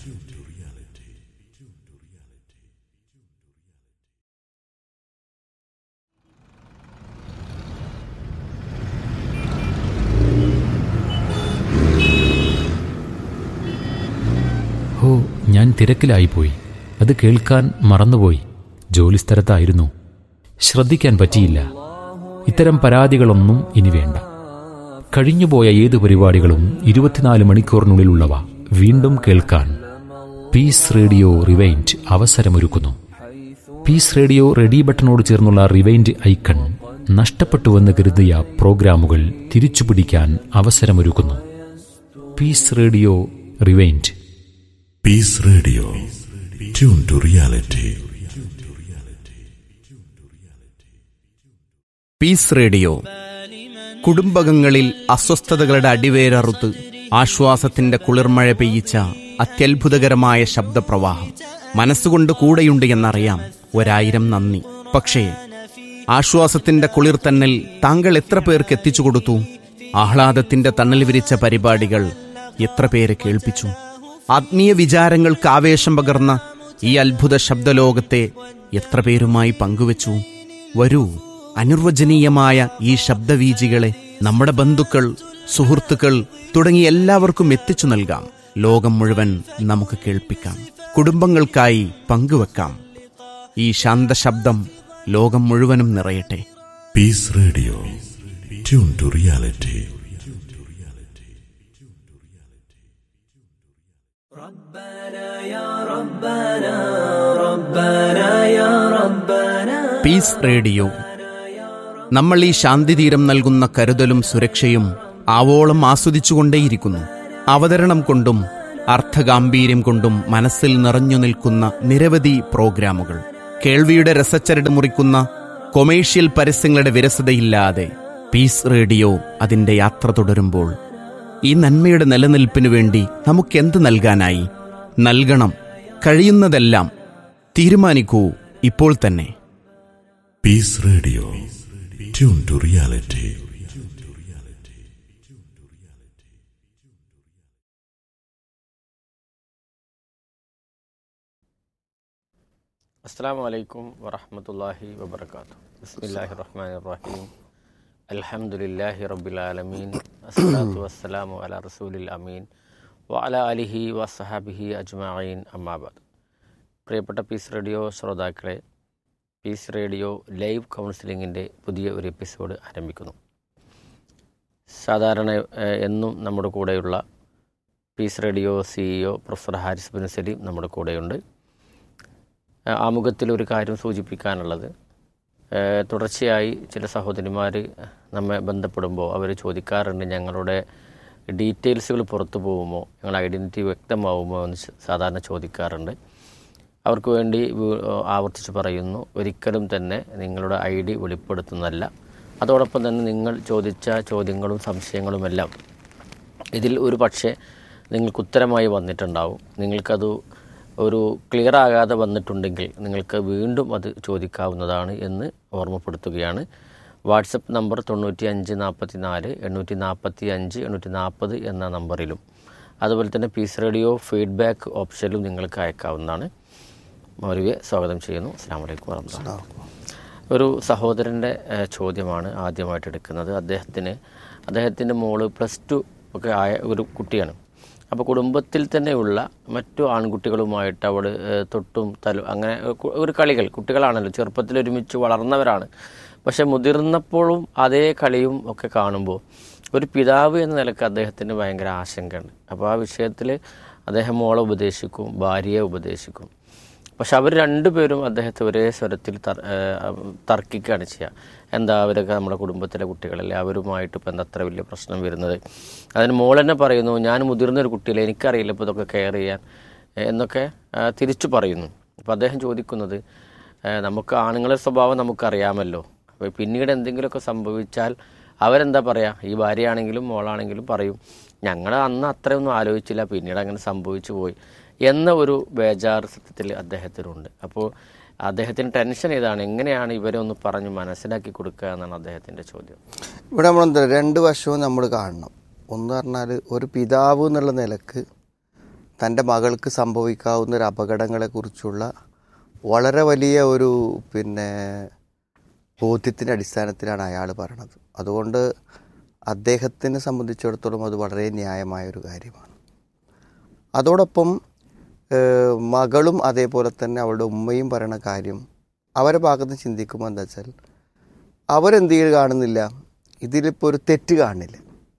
ഹോ ഞാൻ തിരക്കിലായിപ്പോയി അത് കേൾക്കാൻ മറന്നുപോയി ജോലിസ്ഥലത്തായിരുന്നു ശ്രദ്ധിക്കാൻ പറ്റിയില്ല ഇത്തരം പരാതികളൊന്നും ഇനി വേണ്ട കഴിഞ്ഞുപോയ ഏത് പരിപാടികളും ഇരുപത്തിനാല് മണിക്കൂറിനുള്ളിലുള്ളവ വീണ്ടും കേൾക്കാൻ പീസ് റേഡിയോ റിവൈൻഡ് അവസരമൊരുക്കുന്നു പീസ് റേഡിയോ റെഡി ബട്ടണോട് ചേർന്നുള്ള റിവൈൻഡ് ഐക്കൺ നഷ്ടപ്പെട്ടുവെന്ന് കരുതിയ പ്രോഗ്രാമുകൾ തിരിച്ചുപിടിക്കാൻ അവസരമൊരുക്കുന്നു peace radio rewind Peace Radio. Tune to reality. Peace radio കുടുംബകങ്ങളിൽ അസ്വസ്ഥതകളുടെ അടിവേരറുത്ത് ആശ്വാസത്തിന്റെ കുളിർമഴ പെയ്യിച്ച അത്യത്ഭുതകരമായ ശബ്ദപ്രവാഹം മനസ്സുകൊണ്ട് കൂടെയുണ്ട് എന്നറിയാം ഒരായിരം നന്ദി പക്ഷേ ആശ്വാസത്തിന്റെ കുളിർത്തന്നൽ താങ്കൾ എത്ര പേർക്ക് എത്തിച്ചു കൊടുത്തു ആഹ്ലാദത്തിന്റെ തണൽ വിരിച്ച പരിപാടികൾ എത്ര പേരെ കേൾപ്പിച്ചു ആത്മീയ വിചാരങ്ങൾക്ക് ആവേശം പകർന്ന ഈ അത്ഭുത ശബ്ദലോകത്തെ എത്ര പേരുമായി പങ്കുവച്ചു വരൂ അനിർവചനീയമായ ഈ ശബ്ദവീജികളെ നമ്മുടെ ബന്ധുക്കൾ സുഹൃത്തുക്കൾ തുടങ്ങി എല്ലാവർക്കും എത്തിച്ചു നൽകാം ലോകം മുഴുവൻ നമുക്ക് കേൾപ്പിക്കാം കുടുംബങ്ങൾക്കായി പങ്കുവെക്കാം ഈ ശാന്തശബ്ദം ലോകം മുഴുവനും നിറയട്ടെ Peace Radio. Tune to reality. Peace radio നമ്മൾ ഈ ശാന്തിതീരം നൽകുന്ന കരുതലും സുരക്ഷയും ആവോളം ആസ്വദിച്ചുകൊണ്ടേയിരിക്കുന്നു അവതരണം കൊണ്ടും അർത്ഥഗാംഭീര്യം കൊണ്ടും മനസ്സിൽ നിറഞ്ഞു നിൽക്കുന്ന നിരവധി പ്രോഗ്രാമുകൾ കേൾവിയുടെ രസച്ചരട് മുറിക്കുന്ന കൊമേഴ്ഷ്യൽ പരസ്യങ്ങളുടെ വിരസതയില്ലാതെ പീസ് റേഡിയോ അതിന്റെ യാത്ര തുടരുമ്പോൾ ഈ നന്മയുടെ നിലനിൽപ്പിനു വേണ്ടി നമുക്കെന്ത് നൽകാനായി നൽകണം കഴിയുന്നതെല്ലാം തീരുമാനിക്കൂ ഇപ്പോൾ തന്നെ Peace Radio. Tune to reality. അസ്സാം വലൈക്കും വറഹമത്തല്ലാഹി വബർക്കാത്തു ബിസ്മില്ലാഹി റഹ്മാൻ റഹീം അൽഹംദുലില്ലാഹി റബ്ബിൽ ആലമീൻ അസ്സലാത്തു വസ്സലാമു അല റസൂലിൽ അമീൻ വ അല അലിഹി വസഹാബിഹി അജ്മഈൻ അമ്മാബാദ് പ്രിയപ്പെട്ട പീസ് റേഡിയോ ശ്രോതാക്കളെ പീസ് റേഡിയോ ലൈവ് കൗൺസിലിങ്ങിൻ്റെ പുതിയ ഒരു എപ്പിസോഡ് ആരംഭിക്കുന്നു സാധാരണ ഏഹ്, എന്നും നമ്മുടെ കൂടെയുള്ള peace radio CEO professor Haris bin Saleem നമ്മുടെ കൂടെയുണ്ട് ഏഹ്, ആമുഖത്തിൽ ഒരു കാര്യം സൂചിപ്പിക്കാനുള്ളത് ഏഹ്, തുടർച്ചയായി ചില സഹോദരിമാർ നമ്മെ ബന്ധപ്പെടുമ്പോൾ അവർ ചോദിക്കാറുണ്ട് ഞങ്ങളുടെ ഡീറ്റെയിൽസുകൾ പുറത്തു പോകുമോ ഞങ്ങളുടെ ഐഡൻറ്റിറ്റി വ്യക്തമാവുമോ എന്ന് ച- സാധാരണ ചോദിക്കാറുണ്ട് അവർക്ക് വേണ്ടി വീ- ആവർത്തിച്ച് പറയുന്നു ഒരിക്കലും തന്നെ നിങ്ങളുടെ ഐ ഡി വെളിപ്പെടുത്തുന്നതല്ല അതോടൊപ്പം തന്നെ നിങ്ങൾ ചോദിച്ച ചോദ്യങ്ങളും സംശയങ്ങളുമെല്ലാം ഇതിൽ ഒരു പക്ഷേ നിങ്ങൾക്ക് ഉത്തരമായി വന്നിട്ടുണ്ടാവും നിങ്ങൾക്കത് ഒരു ക്ലിയർ ആകാതെ വന്നിട്ടുണ്ടെങ്കിൽ നിങ്ങൾക്ക് വീണ്ടും അത് ചോദിക്കാവുന്നതാണ് എന്ന് ഓർമ്മപ്പെടുത്തുകയാണ് വാട്സപ്പ് നമ്പർ തൊണ്ണൂറ്റി അഞ്ച് നാൽപ്പത്തി നാല് എണ്ണൂറ്റി നാൽപ്പത്തി അഞ്ച് എണ്ണൂറ്റി നാൽപ്പത് എന്ന നമ്പറിലും അതുപോലെ തന്നെ പീസ് റേഡിയോ ഫീഡ്ബാക്ക് ഓപ്ഷനിലും നിങ്ങൾക്ക് അയക്കാവുന്നതാണ് മൗലവിയെ സ്വാഗതം ചെയ്യുന്നു അസ്സാം വലൈക്കും വർഹമത്തുള്ള ഒരു സഹോദരൻ്റെ ഏഹ്, ചോദ്യമാണ് ആദ്യമായിട്ട് എടുക്കുന്നത് അദ്ദേഹത്തിന് അദ്ദേഹത്തിൻ്റെ മോള് പ്ലസ് ടു ഒക്കെ ആയ ഒരു കുട്ടിയാണ് അപ്പോൾ കുടുംബത്തിൽ തന്നെയുള്ള മറ്റു ആൺകുട്ടികളുമായിട്ട് അവൾ ഏഹ്, തൊട്ടും തല അങ്ങനെ കു- ഒരു കളികൾ കുട്ടികളാണല്ലോ ചെറുപ്പത്തിൽ ഒരുമിച്ച് വളർന്നവരാണ് പക്ഷെ മുതിർന്നപ്പോഴും അതേ കളിയും ഒക്കെ കാണുമ്പോൾ ഒരു പിതാവ് എന്ന നിലക്ക് അദ്ദേഹത്തിന് ഭയങ്കര ആശങ്കയുണ്ട് അപ്പോൾ ആ വിഷയത്തിൽ അദ്ദേഹം മോളെ ഉപദേശിക്കും ഭാര്യയെ ഉപദേശിക്കും പക്ഷെ അവർ രണ്ടുപേരും അദ്ദേഹത്തെ ഒരേ സ്വരത്തിൽ തർ ഏഹ് തർക്കിക്കുകയാണ് ചെയ്യുക എന്താ അവരൊക്കെ നമ്മുടെ കുടുംബത്തിലെ കുട്ടികളല്ലേ അവരുമായിട്ട് ഇപ്പം എന്താ അത്ര വലിയ പ്രശ്നം വരുന്നത് അതിന് മോൾ തന്നെ പറയുന്നു ഞാൻ മുതിർന്നൊരു കുട്ടിയല്ലേ എനിക്കറിയില്ല ഇപ്പോൾ ഇതൊക്കെ കെയർ ചെയ്യാൻ ഏഹ് എന്നൊക്കെ ഏഹ് തിരിച്ചു പറയുന്നു അപ്പോൾ അദ്ദേഹം ചോദിക്കുന്നത് ഏഹ് നമുക്ക് ആണുങ്ങളുടെ സ്വഭാവം നമുക്കറിയാമല്ലോ അപ്പോൾ പിന്നീട് എന്തെങ്കിലുമൊക്കെ സംഭവിച്ചാൽ അവരെന്താ പറയുക ഈ ഭാര്യയാണെങ്കിലും മോളാണെങ്കിലും പറയും ഞങ്ങൾ അന്ന് അത്രയൊന്നും ആലോചിച്ചില്ല പിന്നീട് അങ്ങനെ സംഭവിച്ചു പോയി എന്ന ഒരു ബേജാറ് സത്യത്തിൽ അദ്ദേഹത്തിനുണ്ട് അപ്പോൾ അദ്ദേഹത്തിന് ടെൻഷൻ ഇതാണ് എങ്ങനെയാണ് ഇവരെ ഒന്ന് പറഞ്ഞ് മനസ്സിലാക്കി കൊടുക്കുക എന്നാണ് അദ്ദേഹത്തിൻ്റെ ചോദ്യം ഇവിടെ നമ്മളെന്താ രണ്ട് വശവും നമ്മൾ കാണണം ഒന്ന് പറഞ്ഞാൽ ഒരു പിതാവ് എന്നുള്ള നിലക്ക് തൻ്റെ മകൾക്ക് സംഭവിക്കാവുന്ന ഒരു അപകടങ്ങളെക്കുറിച്ചുള്ള വളരെ വലിയ ഒരു പിന്നെ ബോധ്യത്തിൻ്റെ അടിസ്ഥാനത്തിലാണ് അയാൾ പറയണത് അതുകൊണ്ട് അദ്ദേഹത്തിനെ സംബന്ധിച്ചിടത്തോളം അത് വളരെ ന്യായമായ ഒരു കാര്യമാണ് അതോടൊപ്പം ഏഹ്, മകളും അതേപോലെ തന്നെ അവളുടെ ഉമ്മയും പറയണ കാര്യം അവരെ ഭാഗത്ത് ചിന്തിക്കുമ്പോൾ എന്താ വെച്ചാൽ അവരെന്ത് ചെയ്ത് കാണുന്നില്ല ഇതിലിപ്പോൾ ഒരു തെറ്റ് കാണില്ല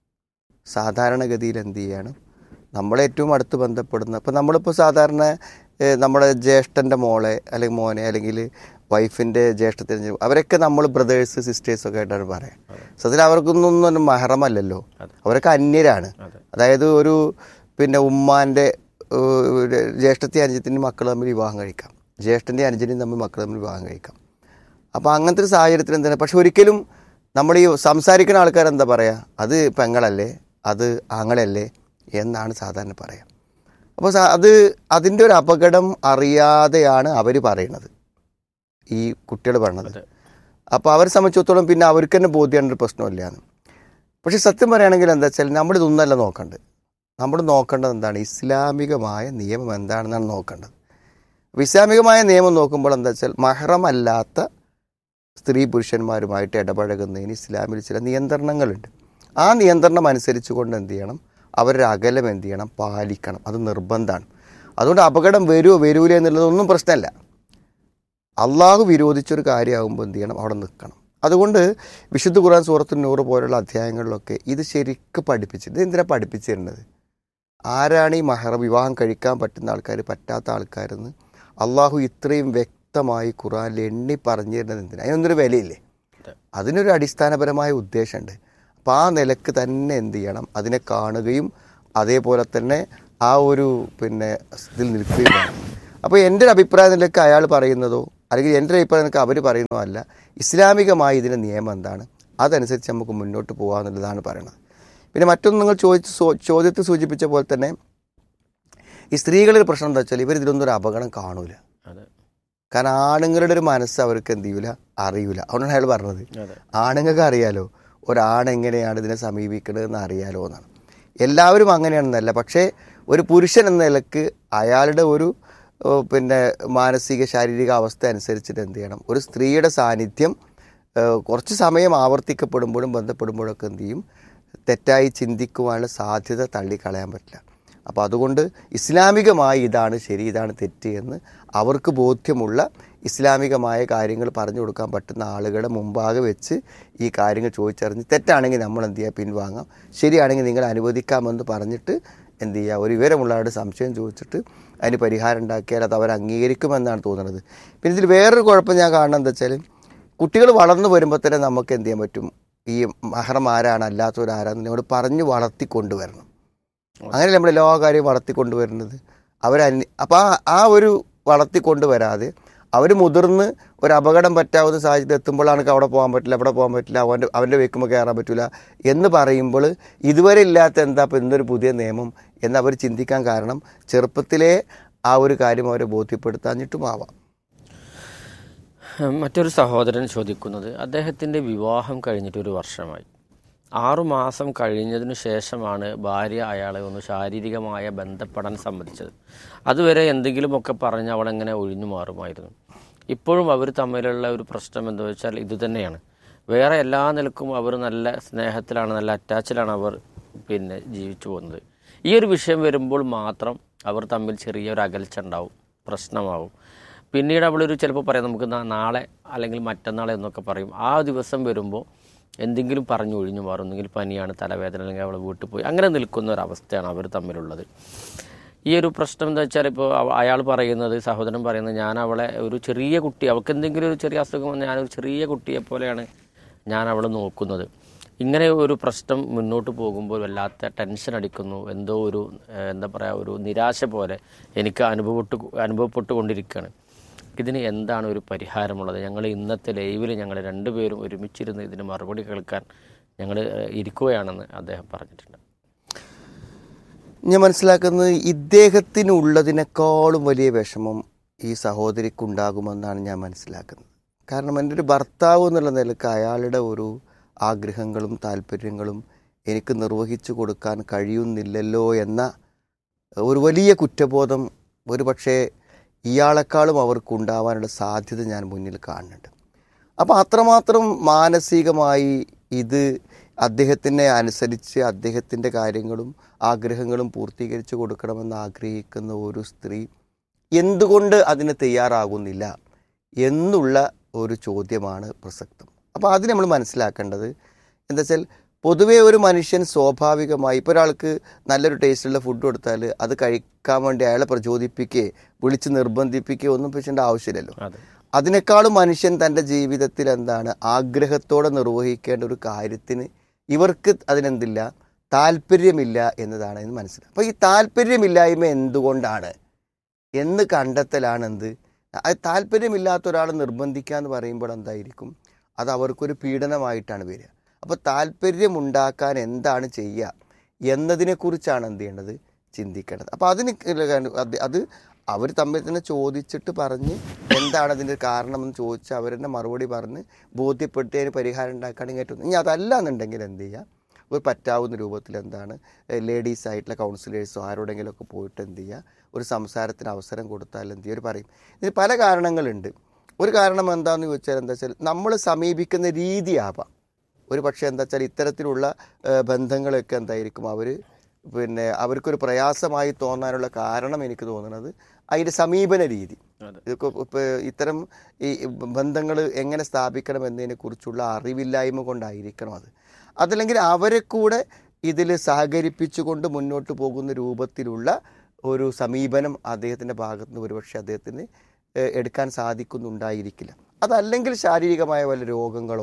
സാധാരണഗതിയിൽ എന്ത് ചെയ്യാണ് നമ്മളേറ്റവും അടുത്ത് ബന്ധപ്പെടുന്ന ഇപ്പം നമ്മളിപ്പോൾ സാധാരണ ഏഹ്, നമ്മുടെ ജ്യേഷ്ഠൻ്റെ മോളെ അല്ലെങ്കിൽ മോനെ അല്ലെങ്കിൽ വൈഫിൻ്റെ ജ്യേഷ്ഠത്തിൻ്റെ അവരൊക്കെ നമ്മൾ ബ്രദേഴ്സ് സിസ്റ്റേഴ്സ് ഒക്കെ ആയിട്ടാണ് പറയാം സത്യത്തിൽ അവർക്കൊന്നും ഒരു മഹറമല്ലല്ലോ അവരൊക്കെ അന്യരാണ് അതായത് ഒരു പിന്നെ ഉമ്മാൻ്റെ ഏഹ്, ജ്യേഷ്ഠത്തെ അനുജത്തിൻ്റെ മക്കൾ തമ്മിൽ വിവാഹം കഴിക്കാം ജ്യേഷ്ഠൻ്റെ അനുജനെയും തമ്മിൽ മക്കൾ തമ്മിൽ വിവാഹം കഴിക്കാം അപ്പോൾ അങ്ങനത്തെ ഒരു സാഹചര്യത്തിൽ എന്താണ് പക്ഷെ ഒരിക്കലും നമ്മൾ ഈ സംസാരിക്കുന്ന ആൾക്കാർ എന്താ പറയുക അത് പെങ്ങളല്ലേ അത് ആങ്ങളല്ലേ എന്നാണ് സാധാരണ പറയുക അപ്പോൾ സാ- അത് അതിൻ്റെ ഒരു അപകടം അറിയാതെയാണ് അവർ പറയണത് ഈ കുട്ടികൾ പറയണത് അപ്പോൾ അവരെ സംബന്ധിച്ചിടത്തോളം പിന്നെ അവർക്ക് തന്നെ ബോധ്യമാണ് ഒരു പ്രശ്നമില്ലാന്ന് പക്ഷെ സത്യം പറയുകയാണെങ്കിൽ എന്താ വെച്ചാൽ നമ്മളിതൊന്നല്ല നോക്കേണ്ടത് നമ്മൾ നോക്കേണ്ടത് എന്താണ് ഇസ്ലാമികമായ നിയമം എന്താണെന്നാണ് നോക്കേണ്ടത് അപ്പോൾ ഇസ്ലാമികമായ നിയമം നോക്കുമ്പോൾ എന്താ വെച്ചാൽ മഹറമല്ലാത്ത സ്ത്രീ പുരുഷന്മാരുമായിട്ട് ഇടപഴകുന്നതിന് ഇസ്ലാമിൽ ചില നിയന്ത്രണങ്ങളുണ്ട് ആ നിയന്ത്രണം അനുസരിച്ച് കൊണ്ട് എന്ത് ചെയ്യണം അവരുടെ അകലം എന്ത് ചെയ്യണം പാലിക്കണം അത് നിർബന്ധമാണ് അതുകൊണ്ട് അപകടം വരുമോ വരൂല എന്നുള്ളതൊന്നും പ്രശ്നമല്ല അള്ളാഹു വിരോധിച്ചൊരു കാര്യമാകുമ്പോൾ എന്ത് ചെയ്യണം അവിടെ നിൽക്കണം അതുകൊണ്ട് വിശുദ്ധ ഖുർആൻ സൂറത്തു നൂറ് പോലുള്ള അധ്യായങ്ങളിലൊക്കെ ഇത് ശരിക്കും പഠിപ്പിച്ചിട്ട് ഇത് എന്തിനാണ് പഠിപ്പിച്ചിരുന്നത് ആരാണ് ഈ മഹറ വിവാഹം കഴിക്കാൻ പറ്റുന്ന ആൾക്കാർ പറ്റാത്ത ആൾക്കാരെന്ന് അള്ളാഹു ഇത്രയും വ്യക്തമായി ഖുറാനിൽ എണ്ണി പറഞ്ഞു തരുന്നത് എന്തിനാ അതിനൊന്നൊരു വിലയില്ലേ അതിനൊരു അടിസ്ഥാനപരമായ ഉദ്ദേശമുണ്ട് അപ്പം ആ നിലക്ക് തന്നെ എന്ത് ചെയ്യണം അതിനെ കാണുകയും അതേപോലെ തന്നെ ആ ഒരു പിന്നെ ഇതിൽ നിൽക്കുകയും വേണം അപ്പോൾ എൻ്റെ ഒരു അഭിപ്രായ നിലക്ക് അയാൾ പറയുന്നതോ അല്ലെങ്കിൽ എൻ്റെ ഒരു അഭിപ്രായ നിലക്ക് അവർ പറയുന്നതോ അല്ല ഇസ്ലാമികമായി ഇതിൻ്റെ നിയമം എന്താണ് അതനുസരിച്ച് നമുക്ക് മുന്നോട്ട് പോകാമെന്നുള്ളതാണ് പറയുന്നത് പിന്നെ മറ്റൊന്ന് നിങ്ങൾ ചോദിച്ച സോ- ചോദ്യത്തിൽ സൂചിപ്പിച്ച പോലെ തന്നെ ഈ സ്ത്രീകളുടെ പ്രശ്നം എന്താ വെച്ചാൽ ഇവർ ഇതിലൊന്നും ഒരു അപകടം കാണൂല അതെ കാരണം ആണുങ്ങളുടെ ഒരു മനസ്സ് അവർക്ക് എന്ത് ചെയ്യൂല അറിയൂല അതുകൊണ്ടാണ് അയാൾ പറഞ്ഞത് അതെ ആണുങ്ങൾക്ക് അറിയാലോ ഒരാൺ എങ്ങനെയാണ് ഇതിനെ സമീപിക്കുന്നത് അറിയാലോ എന്നാണ് എല്ലാവരും അങ്ങനെയാണെന്നല്ല പക്ഷേ ഒരു പുരുഷൻ എന്ന നിലക്ക് അയാളുടെ ഒരു ഓ, പിന്നെ മാനസിക ശാരീരിക അവസ്ഥ അനുസരിച്ചിട്ട് എന്ത് ചെയ്യണം ഒരു സ്ത്രീയുടെ സാന്നിധ്യം ഏഹ്, കുറച്ച് സമയം ആവർത്തിക്കപ്പെടുമ്പോഴും ബന്ധപ്പെടുമ്പോഴൊക്കെ എന്ത് ചെയ്യും തെറ്റായി ചിന്തിക്കുവാനുള്ള സാധ്യത തള്ളിക്കളയാൻ പറ്റില്ല അപ്പോൾ അതുകൊണ്ട് ഇസ്ലാമികമായി ഇതാണ് ശരി ഇതാണ് തെറ്റ് എന്ന് അവർക്ക് ബോധ്യമുള്ള ഇസ്ലാമികമായ കാര്യങ്ങൾ പറഞ്ഞു കൊടുക്കാൻ പറ്റുന്ന ആളുകളുടെ മുമ്പാകെ വെച്ച് ഈ കാര്യങ്ങൾ ചോദിച്ചറിഞ്ഞ് തെറ്റാണെങ്കിൽ നമ്മൾ എന്ത് ചെയ്യുക പിൻവാങ്ങാം ശരിയാണെങ്കിൽ നിങ്ങൾ അനുവദിക്കാമെന്ന് പറഞ്ഞിട്ട് എന്ത് ചെയ്യുക ഒരു വിവരമുള്ളവരുടെ സംശയം ചോദിച്ചിട്ട് അതിന് പരിഹാരം ഉണ്ടാക്കിയാൽ അത് അവർ അംഗീകരിക്കുമെന്നാണ് തോന്നുന്നത് പിന്നെ ഇതിൽ വേറൊരു കുഴപ്പം ഞാൻ കാണുന്നത് എന്താ വെച്ചാൽ കുട്ടികൾ വളർന്നു വരുമ്പോൾ തന്നെ നമുക്ക് എന്ത് ചെയ്യാൻ പറ്റും ഈ മഹറം ആരാണ് അല്ലാത്തവരാരാന്ന് നമ്മൾ പറഞ്ഞു വളർത്തിക്കൊണ്ടുവരണം അങ്ങനെ നമ്മൾ എല്ലാ കാര്യവും വളർത്തിക്കൊണ്ടുവരുന്നത് അവർ അപ്പോൾ ആ ആ ഒരു വളർത്തിക്കൊണ്ടുവരാതെ അവർ മുതിർന്ന് ഒരു അപകടം പറ്റാവുന്ന സാഹചര്യം എത്തുമ്പോഴാണ് അവിടെ പോകാൻ പറ്റില്ല അവിടെ പോകാൻ പറ്റില്ല അവൻ്റെ അവൻ്റെ വെക്കുമ്പോൾ കയറാൻ പറ്റില്ല എന്ന് പറയുമ്പോൾ ഇതുവരെ ഇല്ലാത്ത എന്താ ഇപ്പം ഇന്നൊരു പുതിയ നിയമം എന്ന് അവർ ചിന്തിക്കാൻ കാരണം ചെറുപ്പത്തിലേ ആ ഒരു കാര്യം അവരെ ബോധ്യപ്പെടുത്താഞ്ഞിട്ടുമാവാം മറ്റൊരു സഹോദരൻ ചോദിക്കുന്നത് അദ്ദേഹത്തിൻ്റെ വിവാഹം കഴിഞ്ഞിട്ട് ഒരു വർഷമായി ആറുമാസം കഴിഞ്ഞതിനു ശേഷമാണ് ഭാര്യ അയാളെ ഒന്ന് ശാരീരികമായ ബന്ധപ്പെടാൻ സമ്മതിച്ചത് അതുവരെ എന്തെങ്കിലുമൊക്കെ പറഞ്ഞ് അവളെങ്ങനെ ഒഴിഞ്ഞു മാറുമായിരുന്നു ഇപ്പോഴും അവർ തമ്മിലുള്ള ഒരു പ്രശ്നം എന്താ വെച്ചാൽ ഇത് തന്നെയാണ് വേറെ എല്ലാ നിലക്കും അവർ നല്ല സ്നേഹത്തിലാണ് നല്ല അറ്റാച്ചിലാണ് അവർ പിന്നെ ജീവിച്ചു പോകുന്നത് ഈ ഒരു വിഷയം വരുമ്പോൾ മാത്രം അവർ തമ്മിൽ ചെറിയൊരു അകൽച്ച ഉണ്ടാവും പ്രശ്നമാവും പിന്നീട് അവളൊരു ചിലപ്പോൾ പറയാം നമുക്ക് നാ- നാളെ അല്ലെങ്കിൽ മറ്റന്നാളെ എന്നൊക്കെ പറയും ആ ദിവസം വരുമ്പോൾ എന്തെങ്കിലും പറഞ്ഞു ഒഴിഞ്ഞു മാറും ഒന്നെങ്കിൽ പനിയാണ് തലവേദന അല്ലെങ്കിൽ അവൾ വീട്ടിൽ പോയി അങ്ങനെ നിൽക്കുന്ന ഒരു അവസ്ഥയാണ് അവർ തമ്മിലുള്ളത് ഈ ഒരു പ്രശ്നം എന്താ വെച്ചാൽ ഇപ്പോൾ അയാൾ പറയുന്നത് സഹോദരൻ പറയുന്നത് ഞാൻ അവളെ ഒരു ചെറിയ കുട്ടി അവൾക്ക് എന്തെങ്കിലും ഒരു ചെറിയ അസുഖം വന്നാൽ ഞാനൊരു ചെറിയ കുട്ടിയെ പോലെയാണ് ഞാൻ അവളെ നോക്കുന്നത് ഇങ്ങനെ ഒരു പ്രശ്നം മുന്നോട്ട് പോകുമ്പോൾ വല്ലാത്ത ടെൻഷൻ അടിക്കുന്നു എന്തോ ഒരു ഏഹ്, എന്താ പറയുക ഒരു നിരാശ പോലെ എനിക്ക് അനുഭവപ്പെട്ടു അനുഭവപ്പെട്ടുകൊണ്ടിരിക്കുകയാണ് ഇതിന് എന്താണ് ഒരു പരിഹാരമുള്ളത് ഞങ്ങൾ ഇന്നത്തെ ലൈവിൽ ഞങ്ങൾ രണ്ടുപേരും ഒരുമിച്ചിരുന്ന് ഇതിന് മറുപടി കേൾക്കാൻ ഞങ്ങൾ ഏഹ്, ഇരിക്കുകയാണെന്ന് അദ്ദേഹം പറഞ്ഞിട്ടുണ്ട് ഞാൻ മനസ്സിലാക്കുന്നത് ഇദ്ദേഹത്തിനുള്ളതിനേക്കാളും വലിയ വിഷമം ഈ സഹോദരിക്കുണ്ടാകുമെന്നാണ് ഞാൻ മനസ്സിലാക്കുന്നത് കാരണം എൻ്റെ ഒരു ഭർത്താവ് എന്നുള്ള നിലക്ക് അയാളുടെ ഒരു ആഗ്രഹങ്ങളും താല്പര്യങ്ങളും എനിക്ക് നിർവഹിച്ചു കൊടുക്കാൻ കഴിയുന്നില്ലല്ലോ എന്ന ഒരു വലിയ കുറ്റബോധം ഒരു പക്ഷേ ഇയാളെക്കാളും അവർക്കുണ്ടാവാനുള്ള സാധ്യത ഞാൻ മുന്നിൽ കാണുന്നുണ്ട് അപ്പോൾ അത്രമാത്രം മാനസികമായി ഇത് അദ്ദേഹത്തിനെ അനുസരിച്ച് അദ്ദേഹത്തിൻ്റെ കാര്യങ്ങളും ആഗ്രഹങ്ങളും പൂർത്തീകരിച്ചു കൊടുക്കണമെന്ന് ആഗ്രഹിക്കുന്ന ഒരു സ്ത്രീ എന്തുകൊണ്ട് അതിന് തയ്യാറാകുന്നില്ല എന്നുള്ള ഒരു ചോദ്യമാണ് പ്രസക്തം അപ്പോൾ അത് നമ്മൾ മനസ്സിലാക്കേണ്ടത് എന്താ വെച്ചാൽ പൊതുവേ ഒരു മനുഷ്യൻ സ്വാഭാവികമായി ഇപ്പോൾ ഒരാൾക്ക് നല്ലൊരു ടേസ്റ്റുള്ള ഫുഡ് കൊടുത്താൽ അത് കഴിക്കാൻ വേണ്ടി അയാളെ പ്രചോദിപ്പിക്കുകയോ വിളിച്ച് നിർബന്ധിപ്പിക്കുകയോ ഒന്നും ചെയ്യേണ്ട ആവശ്യമില്ലല്ലോ അതെ അതിനേക്കാളും മനുഷ്യൻ തൻ്റെ ജീവിതത്തിൽ എന്താണ് ആഗ്രഹത്തോടെ നിർവഹിക്കേണ്ട ഒരു കാര്യത്തിന് ഇവർക്ക് അതിനെന്തില്ല താല്പര്യമില്ല എന്നതാണ് എന്ന് മനസ്സിലാക്കുക അപ്പോൾ ഈ താല്പര്യമില്ലായ്മ എന്തുകൊണ്ടാണ് എന്ന് കണ്ടെത്തലാണ് എന്ത് അത് താല്പര്യമില്ലാത്ത ഒരാളെ നിർബന്ധിക്കുക എന്ന് പറയുമ്പോൾ എന്തായിരിക്കും അത് അവർക്കൊരു പീഡനമായിട്ടാണ് വരിക അപ്പോൾ താല്പര്യമുണ്ടാക്കാൻ എന്താണ് ചെയ്യുക എന്നതിനെക്കുറിച്ചാണ് എന്ത് ചെയ്യേണ്ടത് ചിന്തിക്കേണ്ടത് അപ്പോൾ അതിന് അത് അത് അവർ തമ്മിൽ തന്നെ ചോദിച്ചിട്ട് പറഞ്ഞ് എന്താണ് അതിൻ്റെ കാരണമെന്ന് ചോദിച്ച് അവരെന്നെ മറുപടി പറഞ്ഞ് ബോധ്യപ്പെട്ട് അതിന് പരിഹാരം ഉണ്ടാക്കുകയാണെങ്കിൽ ഏറ്റവും ഇനി അതല്ല എന്നുണ്ടെങ്കിൽ എന്ത് ചെയ്യുക ഒരു പറ്റാവുന്ന രൂപത്തിൽ എന്താണ് ലേഡീസ് ആയിട്ടുള്ള കൗൺസിലേഴ്സോ ആരോടെങ്കിലുമൊക്കെ പോയിട്ട് എന്ത് ചെയ്യുക ഒരു സംസാരത്തിന് അവസരം കൊടുത്താൽ എന്ത് ചെയ്യുക അവർ പറയും ഇതിന് പല കാരണങ്ങളുണ്ട് ഒരു കാരണം എന്താണെന്ന് ചോദിച്ചാൽ എന്താ വെച്ചാൽ നമ്മൾ സമീപിക്കുന്ന രീതിയാവാം ഒരു പക്ഷേ എന്താ വെച്ചാൽ ഇത്തരത്തിലുള്ള ഏഹ്, ബന്ധങ്ങളൊക്കെ എന്തായിരിക്കും അവർ പിന്നെ അവർക്കൊരു പ്രയാസമായി തോന്നാനുള്ള കാരണം എനിക്ക് തോന്നുന്നത് അതിൻ്റെ സമീപന രീതി അതെ. ഇതൊക്കെ ഇപ്പോൾ ഇത്തരം ഈ ബന്ധങ്ങൾ എങ്ങനെ സ്ഥാപിക്കണം എന്നതിനെക്കുറിച്ചുള്ള അറിവില്ലായ്മ കൊണ്ടായിരിക്കണം അത് അതല്ലെങ്കിൽ അവരെ കൂടെ ഇതിൽ സഹകരിപ്പിച്ചുകൊണ്ട് മുന്നോട്ട് പോകുന്ന രൂപത്തിലുള്ള ഒരു സമീപനം അദ്ദേഹത്തിൻ്റെ ഭാഗത്ത് നിന്ന് ഒരുപക്ഷെ അദ്ദേഹത്തിന് ഏഹ്, എടുക്കാൻ സാധിക്കുന്നുണ്ടായിരിക്കില്ല അതല്ലെങ്കിൽ ശാരീരികമായ വല്ല രോഗങ്ങളോ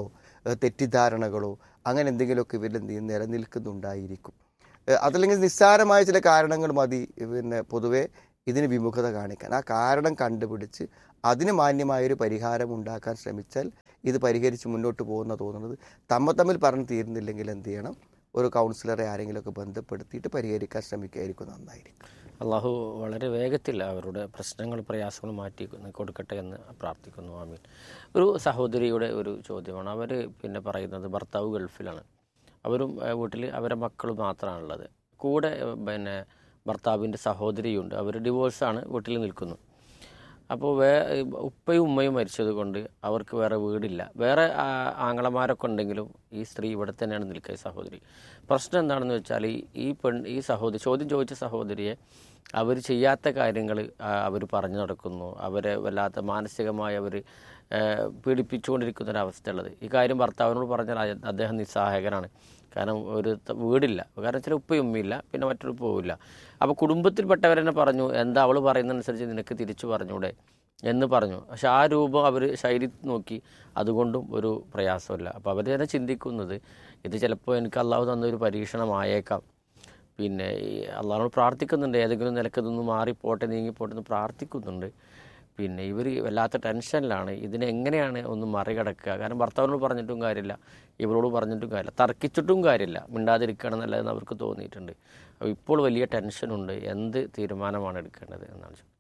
ഏഹ് തെറ്റിദ്ധാരണകളോ അങ്ങനെ എന്തെങ്കിലുമൊക്കെ ഇവരിൽ എന്ത് ചെയ്യും നിലനിൽക്കുന്നുണ്ടായിരിക്കും ഏഹ് അതല്ലെങ്കിൽ നിസ്സാരമായ ചില കാരണങ്ങൾ മതി പിന്നെ പൊതുവെ ഇതിന് വിമുഖത കാണിക്കാൻ ആ കാരണം കണ്ടുപിടിച്ച് അതിന് മാന്യമായൊരു പരിഹാരം ഉണ്ടാക്കാൻ ശ്രമിച്ചാൽ ഇത് പരിഹരിച്ച് മുന്നോട്ട് പോകുന്ന തോന്നുന്നത് തമ്മ തമ്മിൽ പറഞ്ഞ് തീരുന്നില്ലെങ്കിൽ എന്ത് ചെയ്യണം ഒരു കൗൺസിലറെ ആരെങ്കിലുമൊക്കെ ബന്ധപ്പെടുത്തിയിട്ട് പരിഹരിക്കാൻ ശ്രമിക്കുകയായിരിക്കും നന്നായിരിക്കും അള്ളാഹു വളരെ വേഗത്തിൽ അവരുടെ പ്രശ്നങ്ങൾ പ്രയാസങ്ങൾ മാറ്റി കൊടുക്കട്ടെ എന്ന് പ്രാർത്ഥിക്കുന്നു ആമീൻ ഒരു സഹോദരിയുടെ ഒരു ചോദ്യമാണ് അവർ പിന്നെ പറയുന്നത് ഭർത്താവ് ഗൾഫിലാണ് അവരും ഏഹ്, വീട്ടിൽ അവരെ മക്കളും മാത്രമാണുള്ളത് കൂടെ ഏഹ്, പിന്നെ ഭർത്താവിൻ്റെ സഹോദരിയുണ്ട് അവർ ഡിവോഴ്സാണ് വീട്ടിൽ നിൽക്കുന്നു അപ്പോൾ വേ ഉപ്പയും ഉമ്മയും മരിച്ചത് കൊണ്ട് അവർക്ക് വേറെ വീടില്ല വേറെ ആ, ആങ്ങളമാരൊക്കെ ഉണ്ടെങ്കിലും ഈ സ്ത്രീ ഇവിടെ തന്നെയാണ് നിൽക്കുക ഈ സഹോദരി പ്രശ്നം എന്താണെന്ന് വെച്ചാൽ ഈ ഈ പെൺ ഈ സഹോദരി ചോദ്യം ചോദിച്ച സഹോദരിയെ അവർ ചെയ്യാത്ത കാര്യങ്ങൾ അവർ പറഞ്ഞു നടക്കുന്നു അവരെ വല്ലാത്ത മാനസികമായി അവർ പീഡിപ്പിച്ചുകൊണ്ടിരിക്കുന്ന ഒരവസ്ഥയുള്ളത് ഈ കാര്യം ഭർത്താവിനോട് പറഞ്ഞാൽ അയ- അദ്ദേഹം നിസ്സഹായകനാണ് കാരണം ഒരു ത- വീടില്ല കാരണം വെച്ചാൽ ഉപ്പയും ഉമ്മയില്ല പിന്നെ മറ്റൊരു പോവില്ല അപ്പോൾ കുടുംബത്തിൽപ്പെട്ടവരെന്നെ പറഞ്ഞു എന്താ അവൾ പറയുന്നതനുസരിച്ച് നിനക്ക് തിരിച്ചു പറഞ്ഞൂടെ എന്ന് പറഞ്ഞു പക്ഷെ ആ രൂപം അവർ ശൈലി നോക്കി അതുകൊണ്ടും ഒരു പ്രയാസമില്ല അപ്പോൾ അവർ തന്നെ ചിന്തിക്കുന്നത് ഇത് ചിലപ്പോൾ എനിക്ക് അള്ളാഹു തന്ന ഒരു പരീക്ഷണമായേക്കാം പിന്നെ ഈ അള്ളാഹിനോട് പ്രാർത്ഥിക്കുന്നുണ്ട് ഏതെങ്കിലും നിലക്ക് ഇതൊന്ന് മാറിപ്പോട്ടെ നീങ്ങിപ്പോട്ടെ എന്ന് പ്രാർത്ഥിക്കുന്നുണ്ട് പിന്നെ ഇവർ വല്ലാത്ത ടെൻഷനിലാണ് ഇതിനെ എങ്ങനെയാണ് ഒന്ന് മറികടക്കുക കാരണം ഭർത്താവിനോട് പറഞ്ഞിട്ടും കാര്യമില്ല ഇവരോട് പറഞ്ഞിട്ടും കാര്യമില്ല തർക്കിച്ചിട്ടും കാര്യമില്ല മിണ്ടാതിരിക്കണം എന്നുള്ളതെന്ന് അവർക്ക് തോന്നിയിട്ടുണ്ട് അപ്പോൾ ഇപ്പോൾ വലിയ ടെൻഷനുണ്ട് എന്ത് തീരുമാനമാണ് എടുക്കേണ്ടത് എന്നാണ് ചോദിച്ചത്.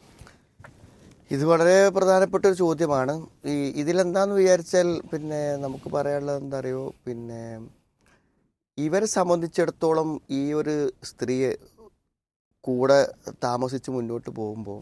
ഇത് വളരെ പ്രധാനപ്പെട്ട ഒരു ചോദ്യമാണ് ഈ ഇതിലെന്താന്ന് വിചാരിച്ചാൽ പിന്നെ നമുക്ക് പറയാനുള്ളത് എന്താ അറിയോ പിന്നെ ഇവരെ സംബന്ധിച്ചിടത്തോളം ഈ ഒരു സ്ത്രീയെ കൂടെ താമസിച്ച് മുന്നോട്ട് പോകുമ്പോൾ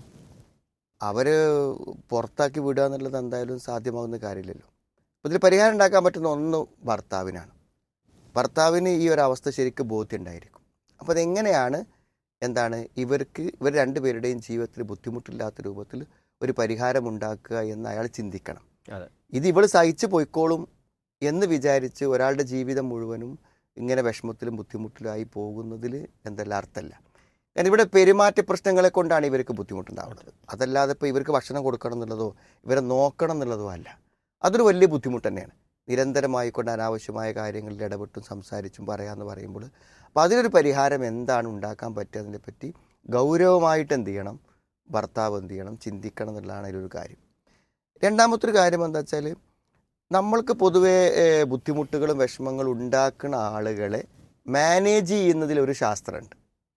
അവർ പുറത്താക്കി വിടുക എന്നുള്ളത് എന്തായാലും സാധ്യമാകുന്ന കാര്യമില്ലല്ലോ അപ്പോൾ ഇതിൽ പരിഹാരം ഉണ്ടാക്കാൻ പറ്റുന്ന ഒന്ന് ഭർത്താവിനാണ് ഭർത്താവിന് ഈ ഒരു അവസ്ഥ ശരിക്കും ബോധ്യമുണ്ടായിരിക്കും അപ്പോൾ അതെങ്ങനെയാണ് എന്താണ് ഇവർക്ക് ഇവർ രണ്ടുപേരുടെയും ജീവിതത്തിൽ ബുദ്ധിമുട്ടില്ലാത്ത രൂപത്തിൽ ഒരു പരിഹാരം ഉണ്ടാക്കുക എന്ന് അയാൾ ചിന്തിക്കണം അതെ ഇത് ഇവൾ സഹിച്ചു പോയിക്കോളും എന്ന് വിചാരിച്ച് ഒരാളുടെ ജീവിതം മുഴുവനും ഇങ്ങനെ വിഷമത്തിലും ബുദ്ധിമുട്ടിലുമായി പോകുന്നതിൽ എന്തെല്ലാം അർത്ഥമല്ല കാരണം ഇവിടെ പെരുമാറ്റ പ്രശ്നങ്ങളെ കൊണ്ടാണ് ഇവർക്ക് ബുദ്ധിമുട്ടുണ്ടാവുന്നത് അതല്ലാതെ ഇപ്പോൾ ഇവർക്ക് ഭക്ഷണം കൊടുക്കണം എന്നുള്ളതോ ഇവരെ നോക്കണം എന്നുള്ളതോ അല്ല അതൊരു വലിയ ബുദ്ധിമുട്ട് തന്നെയാണ് നിരന്തരമായി കൊണ്ട് അനാവശ്യമായ കാര്യങ്ങളിൽ ഇടപെട്ടും സംസാരിച്ചും പറയാമെന്ന് പറയുമ്പോൾ അപ്പോൾ അതിനൊരു പരിഹാരം എന്താണ് ഉണ്ടാക്കാൻ പറ്റുക അതിനെപ്പറ്റി ഗൗരവമായിട്ട് എന്ത് ചെയ്യണം ഭർത്താവ് എന്ത് ചെയ്യണം ചിന്തിക്കണം എന്നുള്ളതാണ് അതിലൊരു കാര്യം രണ്ടാമത്തൊരു കാര്യം എന്താ വെച്ചാൽ നമ്മൾക്ക് പൊതുവേ ഏഹ്, ബുദ്ധിമുട്ടുകളും വിഷമങ്ങളും ഉണ്ടാക്കുന്ന ആളുകളെ മാനേജ് ചെയ്യുന്നതിൽ ഒരു ശാസ്ത്രമുണ്ട്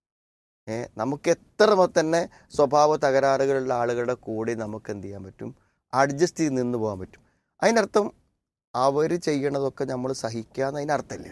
ഏ നമുക്ക് എത്ര മ- തന്നെ സ്വഭാവ തകരാറുകളുള്ള ആളുകളുടെ കൂടെ നമുക്ക് എന്ത് ചെയ്യാൻ പറ്റും അഡ്ജസ്റ്റ് ചെയ്ത് നിന്ന് പോകാൻ പറ്റും അതിനർത്ഥം അവർ ചെയ്യണതൊക്കെ നമ്മൾ സഹിക്കാന്ന് അതിനർത്ഥമില്ല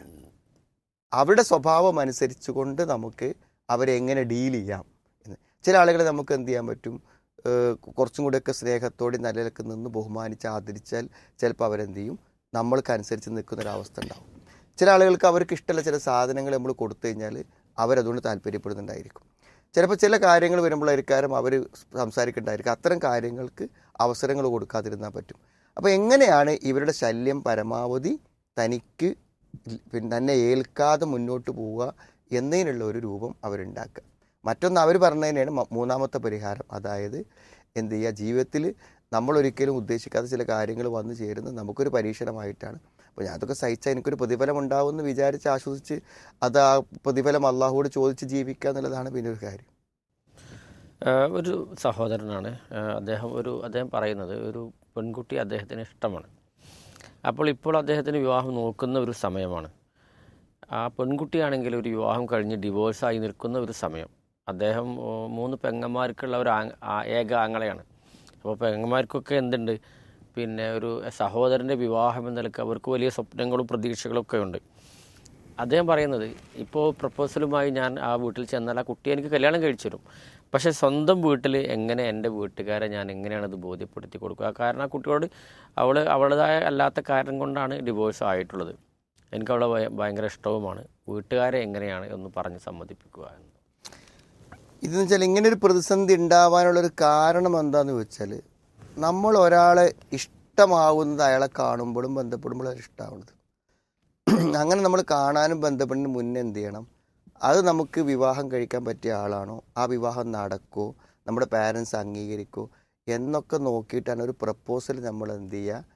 അവരുടെ സ്വഭാവം അനുസരിച്ചുകൊണ്ട് നമുക്ക് അവരെ എങ്ങനെ ഡീൽ ചെയ്യാം എന്ന് ചില ആളുകളെ നമുക്ക് എന്ത് ചെയ്യാൻ പറ്റും ഏഹ് കുറച്ചും കൂടെയൊക്കെ സ്നേഹത്തോടെ നിലനിൽക്ക് നിന്ന് ബഹുമാനിച്ച് ആദരിച്ചാൽ ചിലപ്പോൾ അവരെന്ത് ചെയ്യും നമ്മൾക്കനുസരിച്ച് നിൽക്കുന്ന ഒരു അവസ്ഥ ഉണ്ടാവും ചില ആളുകൾക്ക് അവർക്ക് ഇഷ്ടമുള്ള ചില സാധനങ്ങൾ നമ്മൾ കൊടുത്തു കഴിഞ്ഞാൽ അവരതുകൊണ്ട് താല്പര്യപ്പെടുന്നുണ്ടായിരിക്കും ചിലപ്പോൾ ചില കാര്യങ്ങൾ വരുമ്പോഴായിരിക്കും അവർ സംസാരിക്കുന്നുണ്ടായിരിക്കും അത്തരം കാര്യങ്ങൾക്ക് അവസരങ്ങൾ കൊടുക്കാതിരുന്നാൽ പറ്റും അപ്പോൾ എങ്ങനെയാണ് ഇവരുടെ ശല്യം പരമാവധി തനിക്ക് പിന്നെ തന്നെ ഏൽക്കാതെ മുന്നോട്ട് പോവുക എന്നതിനുള്ള ഒരു രൂപം അവരുണ്ടാക്കുക മറ്റൊന്ന് അവർ പറഞ്ഞതിനാണ് മ- മൂന്നാമത്തെ പരിഹാരം അതായത് എന്ത് ചെയ്യുക ജീവിതത്തിൽ നമ്മൾ ഒരിക്കലും ഉദ്ദേശിക്കാത്ത ചില കാര്യങ്ങൾ വന്നു ചേരുന്നത് നമുക്കൊരു പരീക്ഷണമായിട്ടാണ് അപ്പോൾ ഞാൻ അതൊക്കെ സഹിച്ചാൽ എനിക്കൊരു പ്രതിഫലം ഉണ്ടാവുമെന്ന് വിചാരിച്ച് ആശ്വസിച്ച് അത് ആ പ്രതിഫലം അള്ളാഹുവോട് ചോദിച്ച് ജീവിക്കുക എന്നുള്ളതാണ് പിന്നെ ഒരു കാര്യം ഏഹ് ഒരു സഹോദരനാണ് ഏഹ് അദ്ദേഹം ഒരു അദ്ദേഹം പറയുന്നത് ഒരു പെൺകുട്ടി അദ്ദേഹത്തിന് ഇഷ്ടമാണ് അപ്പോൾ ഇപ്പോൾ അദ്ദേഹത്തിന് വിവാഹം നോക്കുന്ന ഒരു സമയമാണ് ആ പെൺകുട്ടിയാണെങ്കിൽ ഒരു വിവാഹം കഴിഞ്ഞ് ഡിവോഴ്സായി നിൽക്കുന്ന ഒരു സമയം അദ്ദേഹം ഓ, മൂന്ന് പെങ്ങന്മാർക്കുള്ള ഒരു ആങ്- ആ- ഏക ആങ്ങളെയാണ് അപ്പോൾ പെങ്ങന്മാർക്കൊക്കെ എന്തുണ്ട് പിന്നെ ഒരു സഹോദരൻ്റെ വിവാഹം എന്ന നിലക്ക് അവർക്ക് വലിയ സ്വപ്നങ്ങളും പ്രതീക്ഷകളും ഒക്കെ ഉണ്ട് അദ്ദേഹം പറയുന്നത് ഇപ്പോൾ പ്രപ്പോസലുമായി ഞാൻ ആ വീട്ടിൽ ചെന്നാൽ ആ കുട്ടി എനിക്ക് കല്യാണം കഴിച്ചു തരും പക്ഷേ സ്വന്തം വീട്ടിൽ എങ്ങനെ എൻ്റെ വീട്ടുകാരെ ഞാൻ എങ്ങനെയാണ് ഇത് ബോധ്യപ്പെടുത്തി കൊടുക്കുക കാരണം ആ കുട്ടിയോട് അവൾ അവളുടേതായ അല്ലാത്ത കാരണം കൊണ്ടാണ് ഡിവോഴ്സ് ആയിട്ടുള്ളത് എനിക്ക് അവളെ ഭയ- ഭയങ്കര ഇഷ്ടവുമാണ് വീട്ടുകാരെ എങ്ങനെയാണ് ഒന്ന് പറഞ്ഞ് സമ്മതിപ്പിക്കുക എന്ന് ഇതെന്ന് വെച്ചാൽ ഇങ്ങനെ ഒരു പ്രതിസന്ധി ഉണ്ടാവാനുള്ളൊരു കാരണം എന്താണെന്ന് വെച്ചാൽ നമ്മൾ ഒരാളെ ഇഷ്ടമാവുന്നത് അയാളെ കാണുമ്പോഴും ബന്ധപ്പെടുമ്പോഴും ഇഷ്ടമാവുന്നത് അങ്ങനെ നമ്മൾ കാണാനും ബന്ധപ്പെടുന്നതിന് മുന്നേ എന്ത് ചെയ്യണം അത് നമുക്ക് വിവാഹം കഴിക്കാൻ പറ്റിയ ആളാണോ ആ വിവാഹം നടക്കുമോ നമ്മുടെ പാരൻസ് അംഗീകരിക്കുമോ എന്നൊക്കെ നോക്കിയിട്ടാണ് ഒരു പ്രപ്പോസൽ നമ്മൾ എന്ത് ചെയ്യുക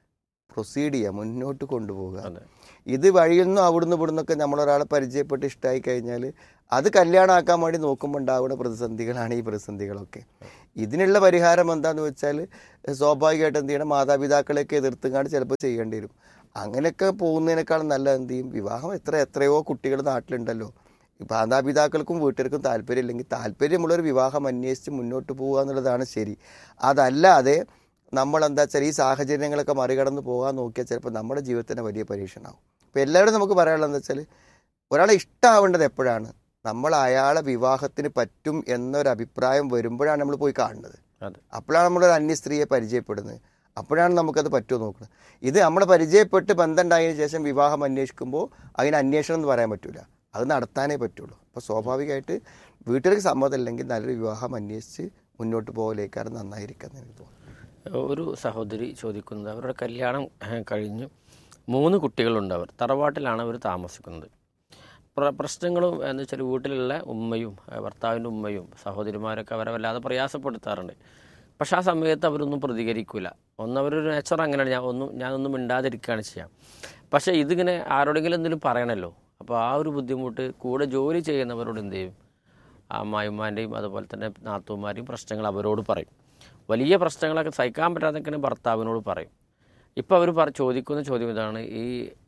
പ്രൊസീഡ് ചെയ്യുക മുന്നോട്ട് കൊണ്ടുപോകുക ഇത് വഴിയിൽ നിന്നും അവിടുന്ന് ഇവിടുന്നൊക്കെ നമ്മളൊരാളെ പരിചയപ്പെട്ട് ഇഷ്ടമായി കഴിഞ്ഞാൽ അത് കല്യാണമാക്കാൻ വേണ്ടി നോക്കുമ്പോൾ ഉണ്ടാവുന്ന പ്രതിസന്ധികളാണ് ഈ പ്രതിസന്ധികളൊക്കെ ഇതിനുള്ള പരിഹാരം എന്താന്ന് വെച്ചാൽ സ്വാഭാവികമായിട്ട് എന്ത് ചെയ്യണം മാതാപിതാക്കളെയൊക്കെ എതിർത്തുകൊണ്ട് ചിലപ്പോൾ ചെയ്യേണ്ടി വരും അങ്ങനെയൊക്കെ പോകുന്നതിനേക്കാൾ നല്ല എന്ത് ചെയ്യും വിവാഹം എത്ര എത്രയോ കുട്ടികൾ നാട്ടിലുണ്ടല്ലോ ഈ മാതാപിതാക്കൾക്കും വീട്ടുകാർക്കും താല്പര്യമില്ലെങ്കിൽ താല്പര്യമുള്ളൊരു വിവാഹം അന്വേഷിച്ച് മുന്നോട്ട് പോകുക എന്നുള്ളതാണ് ശരി അതല്ലാതെ നമ്മൾ എന്താ വെച്ചാൽ ഈ സാഹചര്യങ്ങളൊക്കെ മറികടന്ന് പോകാൻ നോക്കിയാൽ ചിലപ്പോൾ നമ്മുടെ ജീവിതത്തിന് വലിയ പരീക്ഷണമാവും അപ്പോൾ എല്ലാവരും നമുക്ക് പറയാനുള്ളത് എന്താ വെച്ചാൽ ഒരാളെ ഇഷ്ടമാവേണ്ടത് എപ്പോഴാണ് നമ്മൾ അയാളെ വിവാഹത്തിന് പറ്റും എന്നൊരു അഭിപ്രായം വരുമ്പോഴാണ് നമ്മൾ പോയി കാണുന്നത് അതെ അപ്പോഴാണ് നമ്മളൊരു അന്യ സ്ത്രീയെ പരിചയപ്പെടുന്നത് അപ്പോഴാണ് നമുക്കത് പറ്റുമോ നോക്കുന്നത് ഇത് നമ്മൾ പരിചയപ്പെട്ട് ബന്ധമുണ്ടായതിനു ശേഷം വിവാഹം അന്വേഷിക്കുമ്പോൾ അതിന് അന്വേഷണം എന്ന് പറയാൻ പറ്റില്ല അത് നടത്താനേ പറ്റുള്ളൂ അപ്പോൾ സ്വാഭാവികമായിട്ട് വീട്ടിലേക്ക് സമ്മതമില്ലെങ്കിൽ നല്ലൊരു വിവാഹം അന്വേഷിച്ച് മുന്നോട്ട് പോകലേക്കാണ് നന്നായിരിക്കുന്നത് എനിക്ക് തോന്നുന്നു ഒരു സഹോദരി ചോദിക്കുന്നത് അവരുടെ കല്യാണം ഏഹ്, കഴിഞ്ഞു മൂന്ന് കുട്ടികളുണ്ട് അവർ തറവാട്ടിലാണ് അവർ താമസിക്കുന്നത് പ്ര പ്രശ്നങ്ങളും എന്ന് വെച്ചാൽ വീട്ടിലുള്ള ഉമ്മയും ഏഹ്, ഭർത്താവിൻ്റെ ഉമ്മയും സഹോദരിമാരൊക്കെ അവരെ വല്ലാതെ പ്രയാസപ്പെടുത്താറുണ്ട് പക്ഷേ ആ സമയത്ത് അവരൊന്നും പ്രതികരിക്കില്ല ഒന്ന് അവരൊരു നേച്ചർ അങ്ങനെയാണ് ഞാൻ ഒന്നും ഞാനൊന്നും മിണ്ടാതിരിക്കുകയാണ് ചെയ്യാം പക്ഷേ ഇതിങ്ങനെ ആരോടെങ്കിലും എന്തെങ്കിലും പറയണമല്ലോ അപ്പോൾ ആ ഒരു ബുദ്ധിമുട്ട് കൂടെ ജോലി ചെയ്യുന്നവരോട് എന്ത് ചെയ്യും ആ അമ്മായിമാൻ്റെയും അതുപോലെ തന്നെ നാത്തൂമാരെയും പ്രശ്നങ്ങൾ അവരോട് പറയും വലിയ പ്രശ്നങ്ങളൊക്കെ സഹിക്കാൻ പറ്റാതൊക്കെ ഭർത്താവിനോട് പറയും ഇപ്പോൾ അവർ പറ ചോദിക്കുന്ന ചോദ്യം ഇതാണ് ഈ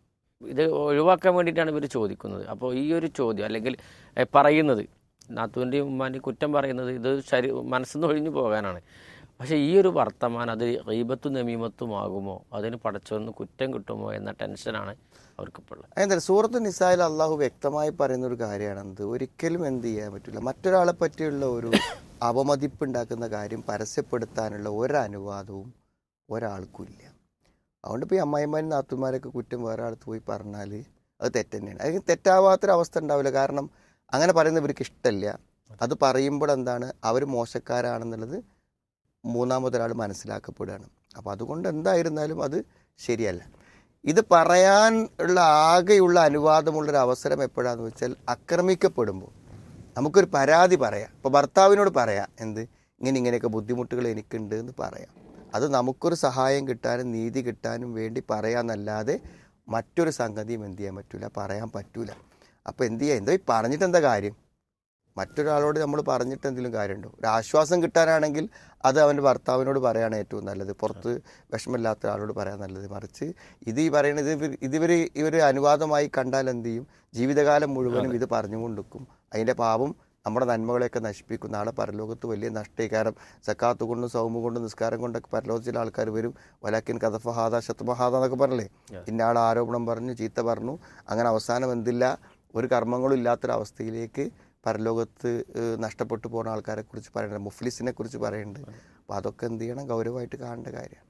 ഇത് ഒഴിവാക്കാൻ വേണ്ടിയിട്ടാണ് ഇവർ ചോദിക്കുന്നത് അപ്പോൾ ഈ ഒരു ചോദ്യം അല്ലെങ്കിൽ ഏ, പറയുന്നത് നാത്തുവിൻ്റെയും ഉമ്മാൻ്റെയും കുറ്റം പറയുന്നത് ഇത് ശരി മനസ്സിൽ നിന്ന് ഒഴിഞ്ഞു പോകാനാണ് പക്ഷേ ഈ ഒരു വർത്തമാനം അത് റീബത്തും നമീമത്തും ആകുമോ അതിന് പടച്ചൊന്ന് കുറ്റം കിട്ടുമോ എന്ന ടെൻഷനാണ് അവർക്കിപ്പോൾ ഉള്ളത് അതെന്താ സൂറത്ത് നിസായിൽ അള്ളാഹു വ്യക്തമായി പറയുന്ന ഒരു കാര്യമാണ് എന്ത് ഒരിക്കലും എന്ത് ചെയ്യാൻ പറ്റില്ല മറ്റൊരാളെ പറ്റിയുള്ള ഒരു അപമതിപ്പ് ഉണ്ടാക്കുന്ന കാര്യം പരസ്യപ്പെടുത്താനുള്ള ഒരനുവാദവും ഒരാൾക്കും ഇല്ല അതുകൊണ്ട് ഇപ്പോൾ ഈ അമ്മായിമാരും നാത്തുമാരൊക്കെ കുറ്റം വേറെ ആൾക്ക് പോയി പറഞ്ഞാൽ അത് തെറ്റ് തന്നെയാണ് അത് തെറ്റാവാത്തൊരവസ്ഥ ഉണ്ടാവില്ല കാരണം അങ്ങനെ പറയുന്നത് ഇവർക്ക് ഇഷ്ടമല്ല അത് പറയുമ്പോൾ എന്താണ് അവർ മോശക്കാരാണെന്നുള്ളത് മൂന്നാമതൊരാൾ മനസ്സിലാക്കപ്പെടുകയാണ് അപ്പോൾ അതുകൊണ്ട് എന്തായിരുന്നാലും അത് ശരിയല്ല ഇത് പറയാൻ ഉള്ള ആകെയുള്ള അനുവാദമുള്ളൊരു അവസരം എപ്പോഴാന്ന് വെച്ചാൽ ആക്രമിക്കപ്പെടുമ്പോൾ നമുക്കൊരു പരാതി പറയാം ഇപ്പോൾ ഭർത്താവിനോട് പറയാം എന്ത് ഇങ്ങനെ ഇങ്ങനെയൊക്കെ ബുദ്ധിമുട്ടുകൾ എനിക്കുണ്ട് എന്ന് പറയാം അത് നമുക്കൊരു സഹായം കിട്ടാനും നീതി കിട്ടാനും വേണ്ടി പറയാന്നല്ലാതെ മറ്റൊരു സംഗതിയും എന്ത് ചെയ്യാൻ പറ്റൂല പറയാൻ പറ്റൂല അപ്പോൾ എന്ത് ചെയ്യുക എന്തോ ഈ പറഞ്ഞിട്ട് എന്താ കാര്യം മറ്റൊരാളോട് നമ്മൾ പറഞ്ഞിട്ട് എന്തെങ്കിലും കാര്യമുണ്ടോ ഒരു ആശ്വാസം കിട്ടാനാണെങ്കിൽ അത് അവൻ്റെ ഭർത്താവിനോട് പറയാണ് ഏറ്റവും നല്ലത് പുറത്ത് വിഷമില്ലാത്ത ആളോട് പറയാൻ നല്ലത് മറിച്ച് ഇത് ഈ പറയുന്നത് ഇത് ഇതിവർ ഇവർ അനുവാദമായി കണ്ടാൽ എന്ത് ചെയ്യും ജീവിതകാലം മുഴുവനും ഇത് പറഞ്ഞുകൊണ്ടിരിക്കും അതിൻ്റെ പാപം നമ്മുടെ നന്മകളെയൊക്കെ നശിപ്പിക്കും നാളെ പരലോകത്ത് വലിയ നഷ്ടീകാരം സക്കാത്ത് കൊണ്ടും സൗമ കൊണ്ടും നിസ്കാരം കൊണ്ടൊക്കെ പരലോകത്തിൽ ആൾക്കാർ വരും വലാക്കിൻ കഥഫഹാദ ശത്മഹാദ എന്നൊക്കെ പറഞ്ഞില്ലേ ഇന്ന ആൾ ആരോപണം പറഞ്ഞു ചീത്ത പറഞ്ഞു അങ്ങനെ അവസാനം എന്തില്ല ഒരു കർമ്മങ്ങളും ഇല്ലാത്തൊരവസ്ഥയിലേക്ക് പരലോകത്ത് ഏഹ്, നഷ്ടപ്പെട്ടു പോകുന്ന ആൾക്കാരെ കുറിച്ച് പറയുന്നുണ്ട് മുഫ്ലിസിനെ കുറിച്ച് പറയുന്നുണ്ട് അപ്പോൾ അതൊക്കെ എന്ത് ചെയ്യണം ഗൗരവമായിട്ട് കാണേണ്ട കാര്യമാണ്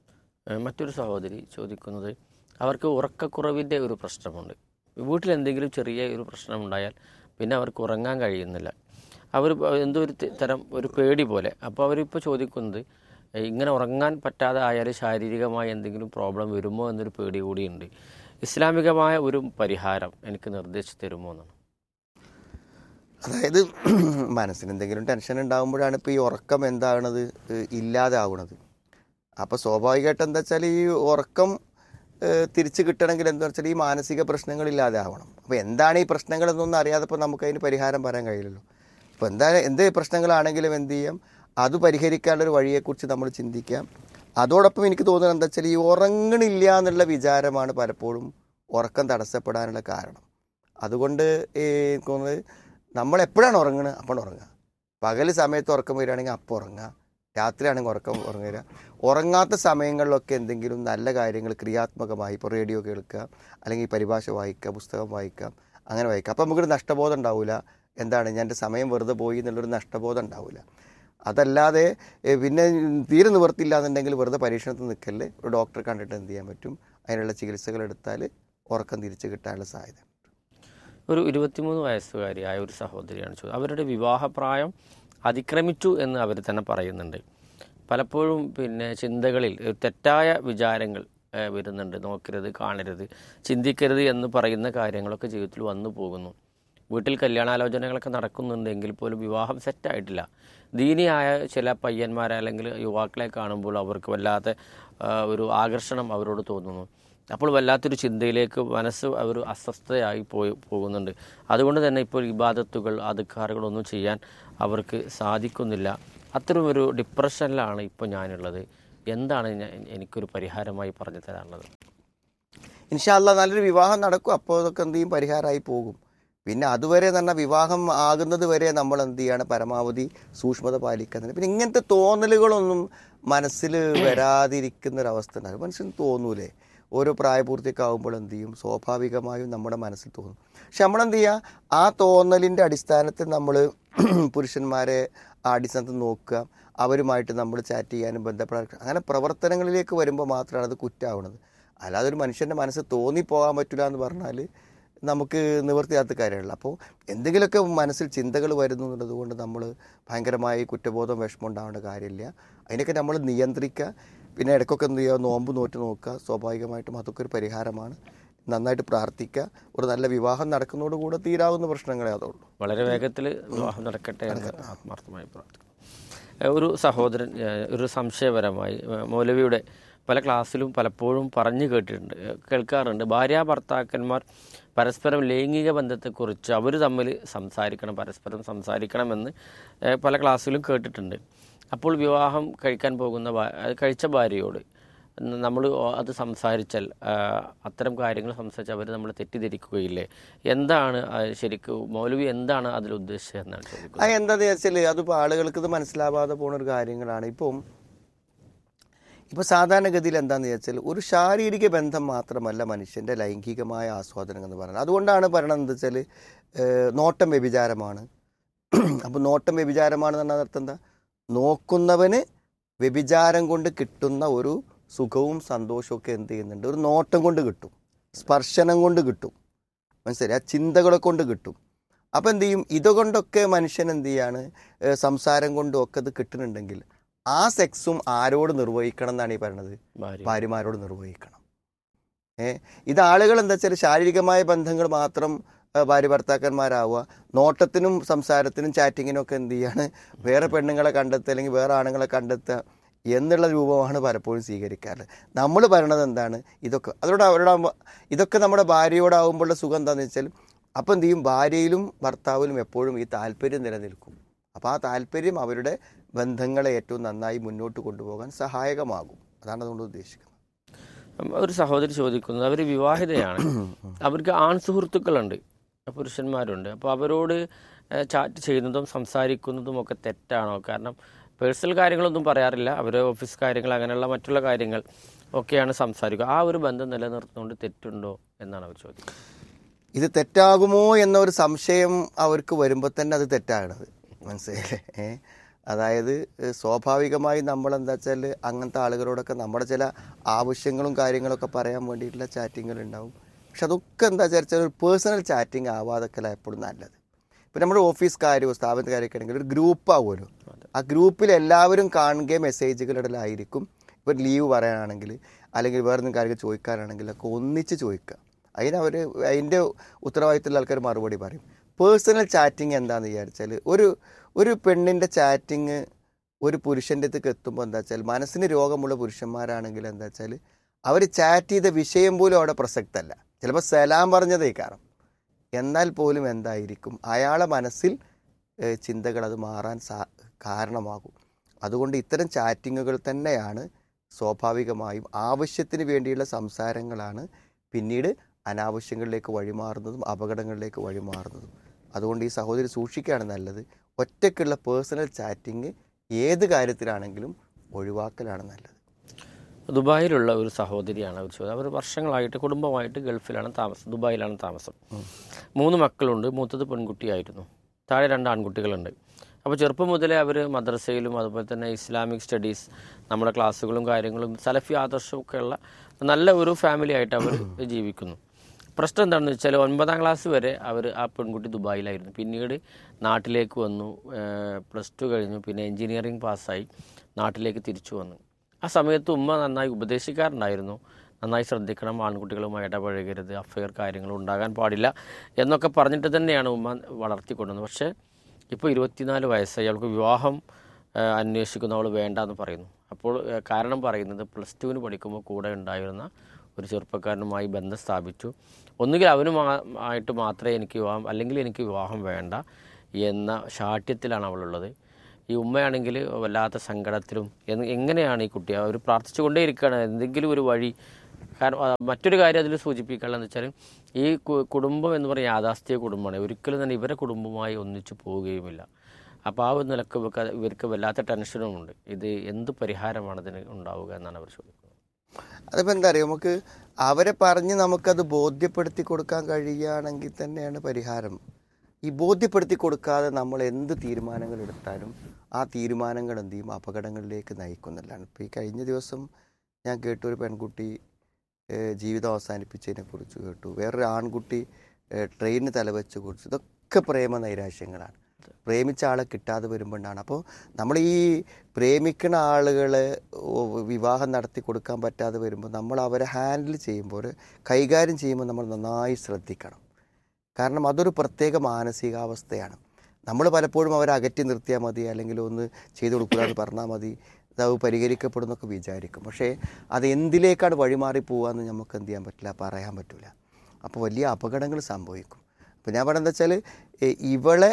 ഏഹ് മറ്റൊരു സഹോദരി ചോദിക്കുന്നത് അവർക്ക് ഉറക്കക്കുറവിൻ്റെ ഒരു പ്രശ്നമുണ്ട് വീട്ടിൽ എന്തെങ്കിലും ചെറിയ ഒരു പ്രശ്നമുണ്ടായാൽ പിന്നെ അവർക്ക് ഉറങ്ങാൻ കഴിയുന്നില്ല അവർ എന്തോ ഒരു ത- തരം ഒരു പേടി പോലെ അപ്പോൾ അവരിപ്പോൾ ചോദിക്കുന്നത് ഏഹ് ഇങ്ങനെ ഉറങ്ങാൻ പറ്റാതെ ആയാൽ ശാരീരികമായ എന്തെങ്കിലും പ്രോബ്ലം വരുമോ എന്നൊരു പേടി കൂടിയുണ്ട് ഇസ്ലാമികമായ ഒരു പരിഹാരം എനിക്ക് നിർദ്ദേശിച്ച് തരുമോ എന്നാണ് അതായത് മനസ്സിന് എന്തെങ്കിലും ടെൻഷൻ ഉണ്ടാകുമ്പോഴാണ് ഇപ്പോൾ ഈ ഉറക്കം എന്താകണത് ഏഹ് ഇല്ലാതാവണത് അപ്പോൾ സ്വാഭാവികമായിട്ട് എന്താ വെച്ചാൽ ഈ ഉറക്കം ഏഹ് തിരിച്ച് കിട്ടണമെങ്കിൽ എന്താ വെച്ചാൽ ഈ മാനസിക പ്രശ്നങ്ങൾ ഇല്ലാതെ ആവണം അപ്പോൾ എന്താണ് ഈ പ്രശ്നങ്ങൾ എന്നൊന്നും അറിയാതെ ഇപ്പോൾ നമുക്ക് അതിന് പരിഹാരം പറയാൻ കഴിയില്ലല്ലോ അപ്പോൾ എന്താ എന്ത് പ്രശ്നങ്ങളാണെങ്കിലും എന്ത് ചെയ്യാം അത് പരിഹരിക്കാനുള്ള ഒരു വഴിയെക്കുറിച്ച് നമ്മൾ ചിന്തിക്കാം അതോടൊപ്പം എനിക്ക് തോന്നുന്നത് എന്താ വെച്ചാൽ ഈ ഉറങ്ങണില്ല എന്നുള്ള വിചാരമാണ് പലപ്പോഴും ഉറക്കം തടസ്സപ്പെടാനുള്ള കാരണം അതുകൊണ്ട് ഈ എനിക്ക് തോന്നുന്നത് നമ്മൾ എപ്പോഴാണ് ഉറങ്ങുന്നത് അപ്പോൾ ഉറങ്ങുക പകൽ സമയത്ത് ഉറക്കം വരികയാണെങ്കിൽ അപ്പോൾ ഉറങ്ങുക രാത്രിയാണെങ്കിൽ ഉറക്കം ഉറങ്ങുക ഉറങ്ങാത്ത സമയങ്ങളിലൊക്കെ എന്തെങ്കിലും നല്ല കാര്യങ്ങൾ ക്രിയാത്മകമായി ഇപ്പോൾ റേഡിയോ കേൾക്കുക അല്ലെങ്കിൽ പരിഭാഷ വായിക്കുക പുസ്തകം വായിക്കാം അങ്ങനെ വായിക്കുക അപ്പോൾ നമുക്കൊരു നഷ്ടബോധം ഉണ്ടാവില്ല എന്താണ് ഞാൻ എൻ്റെ സമയം വെറുതെ പോയി എന്നുള്ളൊരു നഷ്ടബോധം ഉണ്ടാവില്ല അതല്ലാതെ ഏ, പിന്നെ തീരെ നിവർത്തില്ല എന്നുണ്ടെങ്കിൽ വെറുതെ പരീക്ഷണത്തിൽ നിൽക്കല്ലേ ഒരു ഡോക്ടറെ കണ്ടിട്ട് എന്ത് ചെയ്യാൻ പറ്റും അതിനുള്ള ചികിത്സകൾ എടുത്താൽ ഉറക്കം തിരിച്ച് കിട്ടാനുള്ള സാധ്യത ഒരു ഇരുപത്തിമൂന്ന് വയസ്സുകാരിയായ ഒരു സഹോദരിയാണ് ചോദിച്ചത് അവരുടെ വിവാഹപ്രായം അതിക്രമിച്ചു എന്ന് അവർ തന്നെ പറയുന്നുണ്ട് പലപ്പോഴും പിന്നെ ചിന്തകളിൽ ഒരു തെറ്റായ വിചാരങ്ങൾ ഏഹ്, വരുന്നുണ്ട് നോക്കരുത് കാണരുത് ചിന്തിക്കരുത് എന്ന് പറയുന്ന കാര്യങ്ങളൊക്കെ ജീവിതത്തിൽ വന്നു പോകുന്നു വീട്ടിൽ കല്യാണാലോചനകളൊക്കെ നടക്കുന്നുണ്ടെങ്കിൽ പോലും വിവാഹം സെറ്റായിട്ടില്ല ദീനിയായ ചില പയ്യന്മാരെ അല്ലെങ്കിൽ യുവാക്കളെ കാണുമ്പോൾ അവർക്ക് വല്ലാത്ത ആ, ഒരു ആകർഷണം അവരോട് തോന്നുന്നു അപ്പോൾ വല്ലാത്തൊരു ചിന്തയിലേക്ക് മനസ്സ് ഒരു അസ്വസ്ഥതയായി പോയി പോകുന്നുണ്ട് അതുകൊണ്ട് തന്നെ ഇപ്പോൾ ഇബാദത്തുകൾ അധികാറുകളൊന്നും ചെയ്യാൻ അവർക്ക് സാധിക്കുന്നില്ല അത്തരം ഒരു ഡിപ്രഷനിലാണ് ഇപ്പോൾ ഞാനുള്ളത് എന്താണ് ഞാൻ എനിക്കൊരു പരിഹാരമായി പറഞ്ഞു തരാനുള്ളത് ഇൻഷാല്ല നല്ലൊരു വിവാഹം നടക്കും അപ്പോൾ അതൊക്കെ എന്ത് ചെയ്യും പരിഹാരമായി പോകും പിന്നെ അതുവരെ തന്നെ വിവാഹം ആകുന്നത് വരെ നമ്മൾ എന്ത് ചെയ്യാണ് പരമാവധി സൂക്ഷ്മത പാലിക്കുന്നത് പിന്നെ ഇങ്ങനത്തെ തോന്നലുകളൊന്നും മനസ്സിൽ വരാതിരിക്കുന്ന ഒരു അവസ്ഥ ഉണ്ടാകും മനസ്സിന് തോന്നൂലേ ഓരോ പ്രായപൂർത്തിയൊക്കെ ആകുമ്പോൾ എന്ത് ചെയ്യും സ്വാഭാവികമായും നമ്മുടെ മനസ്സിൽ തോന്നും പക്ഷെ നമ്മളെന്ത് ചെയ്യുക ആ തോന്നലിൻ്റെ അടിസ്ഥാനത്തിൽ നമ്മൾ പുരുഷന്മാരെ ആ അടിസ്ഥാനത്തിൽ നോക്കുക അവരുമായിട്ട് നമ്മൾ ചാറ്റ് ചെയ്യാനും ബന്ധപ്പെടാൻ അങ്ങനെ പ്രവർത്തനങ്ങളിലേക്ക് വരുമ്പോൾ മാത്രമാണ് അത് കുറ്റാവുന്നത് അല്ലാതെ ഒരു മനുഷ്യൻ്റെ മനസ്സ് തോന്നിപ്പോകാൻ പറ്റില്ല എന്ന് പറഞ്ഞാൽ നമുക്ക് നിവൃത്തിയാത്ത കാര്യമല്ല അപ്പോൾ എന്തെങ്കിലുമൊക്കെ മനസ്സിൽ ചിന്തകൾ വരുന്നു എന്നുള്ളത് കൊണ്ട് നമ്മൾ ഭയങ്കരമായി കുറ്റബോധം വിഷമം ഉണ്ടാവേണ്ട കാര്യമില്ല അതിനൊക്കെ നമ്മൾ നിയന്ത്രിക്കുക പിന്നെ ഇടയ്ക്കൊക്കെ എന്ത് ചെയ്യുക നോമ്പ് നോറ്റ് നോക്കുക സ്വാഭാവികമായിട്ടും അതൊക്കെ ഒരു പരിഹാരമാണ് നന്നായിട്ട് പ്രാർത്ഥിക്കുക ഒരു നല്ല വിവാഹം നടക്കുന്നതോടുകൂടെ തീരാവുന്ന പ്രശ്നങ്ങളെ അതുള്ളൂ വളരെ വേഗത്തിൽ വിവാഹം നടക്കട്ടെ എന്ന് ആത്മാർത്ഥമായി പ്രാർത്ഥിക്കുന്നു ഏഹ് ഒരു സഹോദരൻ ഏഹ് ഒരു സംശയപരമായി ഏഹ് മൗലവിയുടെ പല ക്ലാസ്സിലും പലപ്പോഴും പറഞ്ഞു കേട്ടിട്ടുണ്ട് ഏഹ് കേൾക്കാറുണ്ട് ഭാര്യ ഭർത്താക്കന്മാർ പരസ്പരം ലൈംഗിക ബന്ധത്തെക്കുറിച്ച് അവർ തമ്മിൽ സംസാരിക്കണം പരസ്പരം സംസാരിക്കണമെന്ന് ഏഹ് പല ക്ലാസ്സിലും കേട്ടിട്ടുണ്ട് അപ്പോൾ വിവാഹം കഴിക്കാൻ പോകുന്ന ഭാ- അത് കഴിച്ച ഭാര്യയോട് നമ്മൾ അത് സംസാരിച്ചാൽ ആ, അത്തരം കാര്യങ്ങൾ സംസാരിച്ചാൽ അവർ നമ്മൾ തെറ്റിദ്ധരിക്കുകയില്ലേ എന്താണ് ആ ശരിക്കും മൗലവി എന്താണ് അതിൽ ഉദ്ദേശിച്ചത് എന്നാണ് ചോദിക്കുന്നത് അത് എന്താണെന്ന് വെച്ചാൽ അതിപ്പോൾ ആളുകൾക്ക് ഇത് മനസ്സിലാവാതെ പോണ ഒരു കാര്യങ്ങളാണ് ഇപ്പം ഇപ്പോൾ സാധാരണഗതിയിൽ എന്താണെന്ന് വെച്ചാൽ ഒരു ശാരീരിക ബന്ധം മാത്രമല്ല മനുഷ്യൻ്റെ ലൈംഗികമായ ആസ്വാദനം എന്ന് പറയുന്നത് അതുകൊണ്ടാണ് പറയണത് എന്താ വെച്ചാൽ നോട്ടം വ്യഭിചാരമാണ് അപ്പോൾ നോട്ടം വ്യഭിചാരമാണെന്ന് പറഞ്ഞാൽ അർത്ഥം എന്താ നോക്കുന്നവന് വ്യഭിചാരം കൊണ്ട് കിട്ടുന്ന ഒരു സുഖവും സന്തോഷവും ഒക്കെ എന്ത് ചെയ്യുന്നുണ്ട് ഒരു നോട്ടം കൊണ്ട് കിട്ടും സ്പർശനം കൊണ്ട് കിട്ടും മനസ്സിലായി ആ ചിന്തകളെ കൊണ്ട് കിട്ടും അപ്പം എന്ത് ചെയ്യും ഇതുകൊണ്ടൊക്കെ മനുഷ്യൻ എന്ത് ചെയ്യാണ് ഏഹ് സംസാരം കൊണ്ടും ഒക്കെ ഇത് കിട്ടുന്നുണ്ടെങ്കിൽ ആ സെക്സും ആരോട് നിർവഹിക്കണം എന്നാണ് ഈ പറയണത് ഭാര്യ. ഭാര്യമാരോട് നിർവഹിക്കണം ഏ ഇത് ആളുകൾ എന്താ വെച്ചാൽ ശാരീരികമായ ബന്ധങ്ങൾ മാത്രം ഏഹ് ഭാര്യ ഭർത്താക്കന്മാരാവുക നോട്ടത്തിനും സംസാരത്തിനും ചാറ്റിങ്ങിനും ഒക്കെ എന്ത് ചെയ്യാണ് വേറെ പെണ്ണുങ്ങളെ കണ്ടെത്തുക അല്ലെങ്കിൽ വേറെ ആണുങ്ങളെ കണ്ടെത്തുക എന്നുള്ള രൂപമാണ് പലപ്പോഴും സ്വീകരിക്കാറ് നമ്മൾ പറയണത് എന്താണ് ഇതൊക്കെ അതോടെ അവരോടാകുമ്പോൾ ഇതൊക്കെ നമ്മുടെ ഭാര്യയോടാവുമ്പോഴുള്ള സുഖം എന്താണെന്ന് വെച്ചാൽ അപ്പം എന്ത് ചെയ്യും ഭാര്യയിലും ഭർത്താവിലും എപ്പോഴും ഈ താല്പര്യം നിലനിൽക്കും അപ്പോൾ ആ താല്പര്യം അവരുടെ ബന്ധങ്ങളെ ഏറ്റവും നന്നായി മുന്നോട്ട് കൊണ്ടുപോകാൻ സഹായകമാകും അതാണ് അതുകൊണ്ട് ഉദ്ദേശിക്കുന്നത് ഒരു സഹോദരി ചോദിക്കുന്നത് അവർ വിവാഹിതയാണ് അവർക്ക് ആൺ സുഹൃത്തുക്കളുണ്ട് പുരുഷന്മാരുണ്ട് അപ്പോൾ അവരോട് ഏഹ്, ചാറ്റ് ചെയ്യുന്നതും സംസാരിക്കുന്നതും ഒക്കെ തെറ്റാണോ കാരണം പേഴ്സണൽ കാര്യങ്ങളൊന്നും പറയാറില്ല അവർ ഓഫീസ് കാര്യങ്ങൾ അങ്ങനെയുള്ള മറ്റുള്ള കാര്യങ്ങൾ ഒക്കെയാണ് സംസാരിക്കുക ആ ഒരു ബന്ധം നിലനിർത്തുന്നതുകൊണ്ട് തെറ്റുണ്ടോ എന്നാണ് അവർ ചോദിക്കുന്നത് ഇത് തെറ്റാകുമോ എന്ന ഒരു സംശയം അവർക്ക് വരുമ്പോൾ തന്നെ അത് തെറ്റാകണത് മനസ്സിലായില്ലേ ഏ അതായത് ഏഹ്, സ്വാഭാവികമായി നമ്മൾ എന്താ വെച്ചാൽ അങ്ങനത്തെ ആളുകളോടൊക്കെ നമ്മുടെ ചില ആവശ്യങ്ങളും കാര്യങ്ങളൊക്കെ പറയാൻ വേണ്ടിയിട്ടുള്ള ചാറ്റിങ്ങൾ ഉണ്ടാവും പക്ഷെ അതൊക്കെ എന്താ വെച്ചാൽ ഒരു പേഴ്സണൽ ചാറ്റിംഗ് ആവാതൊക്കെ എപ്പോഴും നല്ലത് ഇപ്പം നമ്മുടെ ഓഫീസ് കാര്യമോ സ്ഥാപനത്തെ കാര്യമൊക്കെ ആണെങ്കിൽ ഒരു ഗ്രൂപ്പ് ആവുമല്ലോ ആ ഗ്രൂപ്പിൽ എല്ലാവരും കാണുകയും മെസ്സേജുകളിലായിരിക്കും ഇപ്പോൾ ലീവ് പറയാനാണെങ്കിൽ അല്ലെങ്കിൽ വേറെ എന്തെങ്കിലും കാര്യങ്ങൾ ചോദിക്കാനാണെങ്കിൽ ഒക്കെ ഒന്നിച്ച് ചോദിക്കുക അതിനവർ അതിൻ്റെ ഉത്തരവാദിത്തമുള്ള ആൾക്കാർ മറുപടി പറയും പേഴ്സണൽ ചാറ്റിംഗ് എന്താണെന്ന് വിചാരിച്ചാൽ ഒരു ഒരു പെണ്ണിൻ്റെ ചാറ്റിങ് ഒരു പുരുഷൻ്റെ അടുത്തേക്ക് എത്തുമ്പോൾ എന്താ വെച്ചാൽ മനസ്സിന് രോഗമുള്ള പുരുഷന്മാരാണെങ്കിൽ എന്താ വെച്ചാൽ അവർ ചാറ്റ് ചെയ്ത വിഷയം പോലും അവിടെ പ്രസക്തമല്ല ചിലപ്പോൾ സലാം പറഞ്ഞതേ കാരണം എന്നാൽ പോലും എന്തായിരിക്കും അയാളെ മനസ്സിൽ ഏഹ്, ചിന്തകൾ അത് മാറാൻ സാ കാരണമാകും അതുകൊണ്ട് ഇത്തരം ചാറ്റിങ്ങുകൾ തന്നെയാണ് സ്വാഭാവികമായും ആവശ്യത്തിന് വേണ്ടിയുള്ള സംസാരങ്ങളാണ് പിന്നീട് അനാവശ്യങ്ങളിലേക്ക് വഴിമാറുന്നതും അപകടങ്ങളിലേക്ക് വഴിമാറുന്നതും അതുകൊണ്ട് ഈ സഹോദരി സൂക്ഷിക്കുകയാണ് നല്ലത് ഒറ്റയ്ക്കുള്ള പേഴ്സണൽ ചാറ്റിങ് ഏത് കാര്യത്തിലാണെങ്കിലും ഒഴിവാക്കലാണ് നല്ലത് ദുബായിലുള്ള ഒരു സഹോദരിയാണ് അവർ ചോദിച്ചത് അവർ വർഷങ്ങളായിട്ട് കുടുംബമായിട്ട് ഗൾഫിലാണ് താമസം ദുബായിലാണ് താമസം മൂന്ന് മക്കളുണ്ട് മൂത്തത് പെൺകുട്ടിയായിരുന്നു താഴെ രണ്ട് ആൺകുട്ടികളുണ്ട് അപ്പോൾ ചെറുപ്പം മുതലേ അവർ മദ്രസയിലും അതുപോലെ തന്നെ ഇസ്ലാമിക് സ്റ്റഡീസ് നമ്മുടെ ക്ലാസ്സുകളും കാര്യങ്ങളും സലഫി ആദർശമൊക്കെ ഉള്ള നല്ല ഒരു ഫാമിലി ആയിട്ട് അവർ ജീവിക്കുന്നു പ്രശ്നം എന്താണെന്ന് വെച്ചാൽ ഒൻപതാം ക്ലാസ് വരെ അവർ ആ പെൺകുട്ടി ദുബായിലായിരുന്നു പിന്നീട് നാട്ടിലേക്ക് വന്നു പ്ലസ് ടു കഴിഞ്ഞു പിന്നെ എൻജിനീയറിംഗ് പാസ്സായി നാട്ടിലേക്ക് തിരിച്ചു വന്നു ആ സമയത്ത് ഉമ്മ നന്നായി ഉപദേശിക്കാറുണ്ടായിരുന്നു നന്നായി ശ്രദ്ധിക്കണം ആൺകുട്ടികളുമായി ഇടപഴകരുത് അഫയർ കാര്യങ്ങൾ ഉണ്ടാകാൻ പാടില്ല എന്നൊക്കെ പറഞ്ഞിട്ട് തന്നെയാണ് ഉമ്മ വളർത്തിക്കൊണ്ടുവന്നത് പക്ഷേ ഇപ്പോൾ ഇരുപത്തിനാല് വയസ്സായി അവൾക്ക് വിവാഹം ഏഹ് അന്വേഷിക്കുന്നു അവൾ വേണ്ട എന്ന് പറയുന്നു അപ്പോൾ ഏഹ് കാരണം പറയുന്നത് പ്ലസ് ടുവിന് പഠിക്കുമ്പോൾ കൂടെ ഉണ്ടായിരുന്ന ഒരു ചെറുപ്പക്കാരനുമായി ബന്ധം സ്ഥാപിച്ചു ഒന്നുകിൽ അവനുമാ- ആയിട്ട് മാത്രമേ എനിക്ക് വിവാഹം അല്ലെങ്കിൽ എനിക്ക് വിവാഹം വേണ്ട എന്ന ശാഠ്യത്തിലാണ് അവളുള്ളത് ഈ ഉമ്മയാണെങ്കിൽ വല്ലാത്ത സങ്കടത്തിലും എന്ന് എങ്ങനെയാണ് ഈ കുട്ടി അവർ പ്രാർത്ഥിച്ചു കൊണ്ടേയിരിക്കുകയാണ് എന്തെങ്കിലും ഒരു വഴി കാരണം ആ, മറ്റൊരു കാര്യം അതിൽ സൂചിപ്പിക്കാനുള്ളത് വെച്ചാൽ ഈ കു- കുടുംബം എന്ന് പറയുന്ന യാഥാസ്ഥിക കുടുംബമാണ് ഒരിക്കലും തന്നെ ഇവരെ കുടുംബമായി ഒന്നിച്ചു പോവുകയുമില്ല അപ്പോൾ ആ ഒരു നിലക്ക് ഇവർക്ക് ഇവർക്ക് വല്ലാത്ത ടെൻഷനുമുണ്ട് ഇത് എന്ത് പരിഹാരമാണ് ഇതിന് ഉണ്ടാവുക എന്നാണ് അവർ ചോദിക്കുന്നത് അതിപ്പോൾ എന്താ അറിയോ നമുക്ക് അവരെ പറഞ്ഞ് നമുക്കത് ബോധ്യപ്പെടുത്തി കൊടുക്കാൻ കഴിയുകയാണെങ്കിൽ തന്നെയാണ് പരിഹാരം ഈ ബോധ്യപ്പെടുത്തി കൊടുക്കാതെ നമ്മൾ എന്ത് തീരുമാനങ്ങൾ എടുത്താലും ആ തീരുമാനങ്ങൾ എന്ത് ചെയ്യും അപകടങ്ങളിലേക്ക് നയിക്കുന്നില്ലാണ് ഇപ്പോൾ ഈ കഴിഞ്ഞ ദിവസം ഞാൻ കേട്ടു ഒരു പെൺകുട്ടി ഏഹ്, ജീവിതം അവസാനിപ്പിച്ചതിനെ കുറിച്ച് കേട്ടു വേറൊരു ആൺകുട്ടി ഏഹ്, ട്രെയിനിന് തലവെച്ച് കുറിച്ച് ഇതൊക്കെ പ്രേമ നൈരാശ്യങ്ങളാണ് പ്രേമിച്ച ആളെ കിട്ടാതെ വരുമ്പോഴാണ് അപ്പോൾ നമ്മൾ ഈ പ്രേമിക്കുന്ന ആളുകളെ ഓ, വിവാഹം നടത്തി കൊടുക്കാൻ പറ്റാതെ വരുമ്പോൾ നമ്മൾ അവരെ ഹാൻഡിൽ ചെയ്യുമ്പോൾ കൈകാര്യം ചെയ്യുമ്പോൾ നമ്മൾ നന്നായി ശ്രദ്ധിക്കണം കാരണം അതൊരു പ്രത്യേക മാനസികാവസ്ഥയാണ് നമ്മൾ പലപ്പോഴും അവരെ അകറ്റി നിർത്തിയാൽ മതി അല്ലെങ്കിൽ ഒന്ന് ചെയ്തു കൊടുക്കുക എന്ന് പറഞ്ഞാൽ മതി അത് പരിഹരിക്കപ്പെടുന്നൊക്കെ വിചാരിക്കും പക്ഷേ അത് എന്തിലേക്കാണ് വഴിമാറി പോകാമെന്ന് നമുക്ക് എന്ത് ചെയ്യാൻ പറ്റില്ല പറയാൻ പറ്റില്ല അപ്പോൾ വലിയ അപകടങ്ങൾ സംഭവിക്കും അപ്പോൾ ഞാൻ പറയുന്നത് വെച്ചാൽ എ, ഇവളെ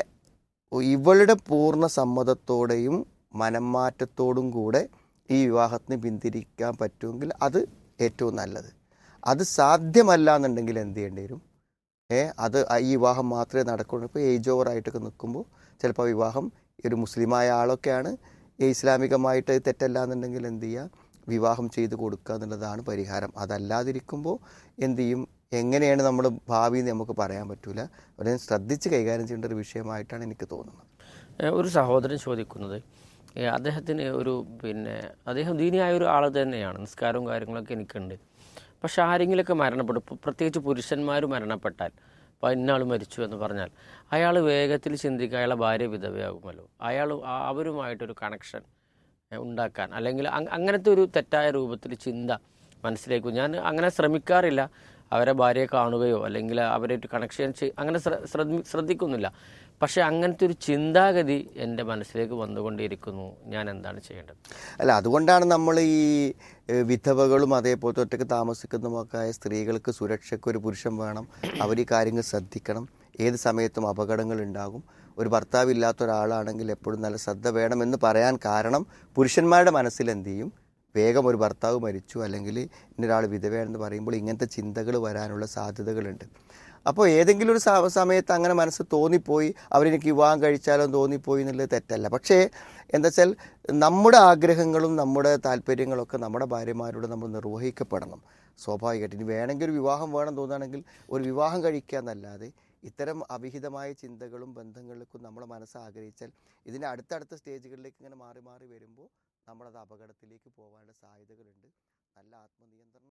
ഇവളുടെ പൂർണ്ണ സമ്മതത്തോടെയും മനംമാറ്റത്തോടും കൂടെ ഈ വിവാഹത്തിന് പിന്തിരിക്കാൻ പറ്റുമെങ്കിൽ അത് ഏറ്റവും നല്ലത് അത് സാധ്യമല്ല എന്നുണ്ടെങ്കിൽ എന്ത് ചെയ്യേണ്ടി വരും ഏ അത് ആ ഈ വിവാഹം മാത്രമേ നടക്കുള്ളൂ ഇപ്പോൾ ഏജ് ഓവർ ആയിട്ടൊക്കെ നിൽക്കുമ്പോൾ ചിലപ്പോൾ വിവാഹം ഒരു മുസ്ലിമായ ആളൊക്കെയാണ് ഈ ഇസ്ലാമികമായിട്ട് തെറ്റല്ല എന്നുണ്ടെങ്കിൽ എന്ത് ചെയ്യുക വിവാഹം ചെയ്ത് കൊടുക്കുക എന്നുള്ളതാണ് പരിഹാരം അതല്ലാതിരിക്കുമ്പോൾ എന്ത് ചെയ്യും എങ്ങനെയാണ് നമ്മൾ ഭാവി എന്ന് നമുക്ക് പറയാൻ പറ്റൂല വളരെ ശ്രദ്ധിച്ച് കൈകാര്യം ചെയ്യേണ്ട ഒരു വിഷയമായിട്ടാണ് എനിക്ക് തോന്നുന്നത് ഏഹ് ഒരു സഹോദരൻ ചോദിക്കുന്നത് ഏഹ് അദ്ദേഹത്തിന് ഒരു പിന്നെ അദ്ദേഹം ദീനിയായ ഒരു ആൾ തന്നെയാണ് നിസ്കാരവും കാര്യങ്ങളൊക്കെ എനിക്കുണ്ട് പക്ഷെ ആരെങ്കിലുമൊക്കെ മരണപ്പെടും ഇപ്പൊ പ്രത്യേകിച്ച് പുരുഷന്മാർ മരണപ്പെട്ടാൽ അപ്പോൾ ഇന്നാൾ മരിച്ചു എന്ന് പറഞ്ഞാൽ അയാൾ വേഗത്തിൽ ചിന്തിക്കുക അയാളെ ഭാര്യ വിധവയാകുമല്ലോ അയാൾ ആ- അവരുമായിട്ടൊരു കണക്ഷൻ ഉണ്ടാക്കാൻ അല്ലെങ്കിൽ അങ്- അങ്ങനത്തെ ഒരു തെറ്റായ രൂപത്തിൽ ചിന്ത മനസ്സിലേക്ക് വരും. ഞാൻ അങ്ങനെ ശ്രമിക്കാറില്ല അവരെ ഭാര്യയെ കാണുകയോ അല്ലെങ്കിൽ അവരായിട്ട് കണക്ഷൻ ചെയ് അങ്ങനെ ശ്ര- ശ്രദ്ധി ശ്രദ്ധിക്കുന്നില്ല പക്ഷേ അങ്ങനത്തെ ഒരു ചിന്താഗതി എൻ്റെ മനസ്സിലേക്ക് വന്നുകൊണ്ടിരിക്കുന്നു ഞാൻ എന്താണ് ചെയ്യേണ്ടത് അല്ല അതുകൊണ്ടാണ് നമ്മൾ ഈ ഏഹ്, വിധവകളും അതേപോലത്തെ ഒറ്റയ്ക്ക് താമസിക്കുന്നതുമൊക്കെ ആയ സ്ത്രീകൾക്ക് സുരക്ഷയ്ക്ക് ഒരു പുരുഷൻ വേണം അവർ ഈ കാര്യങ്ങൾ ശ്രദ്ധിക്കണം ഏത് സമയത്തും അപകടങ്ങൾ ഉണ്ടാകും ഒരു ഭർത്താവില്ലാത്ത ഒരാളാണെങ്കിൽ എപ്പോഴും നല്ല ശ്രദ്ധ വേണമെന്ന് പറയാൻ കാരണം പുരുഷന്മാരുടെ മനസ്സിൽ എന്ത് ചെയ്യും വേഗം ഒരു ഭർത്താവ് മരിച്ചു അല്ലെങ്കിൽ ഇന്നൊരാൾ വിധവയാണെന്ന് പറയുമ്പോൾ ഇങ്ങനത്തെ ചിന്തകൾ വരാനുള്ള സാധ്യതകളുണ്ട് അപ്പോൾ ഏതെങ്കിലും ഒരു സ- സമയത്ത് അങ്ങനെ മനസ്സ് തോന്നിപ്പോയി അവരെനിക്ക് വിവാഹം കഴിച്ചാലോ എന്ന് തോന്നിപ്പോയി എന്നുള്ളത് തെറ്റല്ല പക്ഷേ എന്താ വെച്ചാൽ നമ്മുടെ ആഗ്രഹങ്ങളും നമ്മുടെ താല്പര്യങ്ങളൊക്കെ നമ്മുടെ ഭാര്യമാരോട് നമ്മൾ നിർവഹിക്കപ്പെടണം സ്വാഭാവികമായിട്ട് ഇനി വേണമെങ്കിൽ ഒരു വിവാഹം വേണം തോന്നുകയാണെങ്കിൽ ഒരു വിവാഹം കഴിക്കുക എന്നല്ലാതെ ഇത്തരം അവിഹിതമായ ചിന്തകളും ബന്ധങ്ങളിലേക്കും നമ്മുടെ മനസ്സ് ആഗ്രഹിച്ചാൽ ഇതിൻ്റെ അടുത്തടുത്ത സ്റ്റേജുകളിലേക്ക് ഇങ്ങനെ മാറി മാറി വരുമ്പോൾ നമ്മളത് അപകടത്തിലേക്ക് പോകാനുള്ള സാധ്യതകളുണ്ട് നല്ല ആത്മനിയന്ത്രണം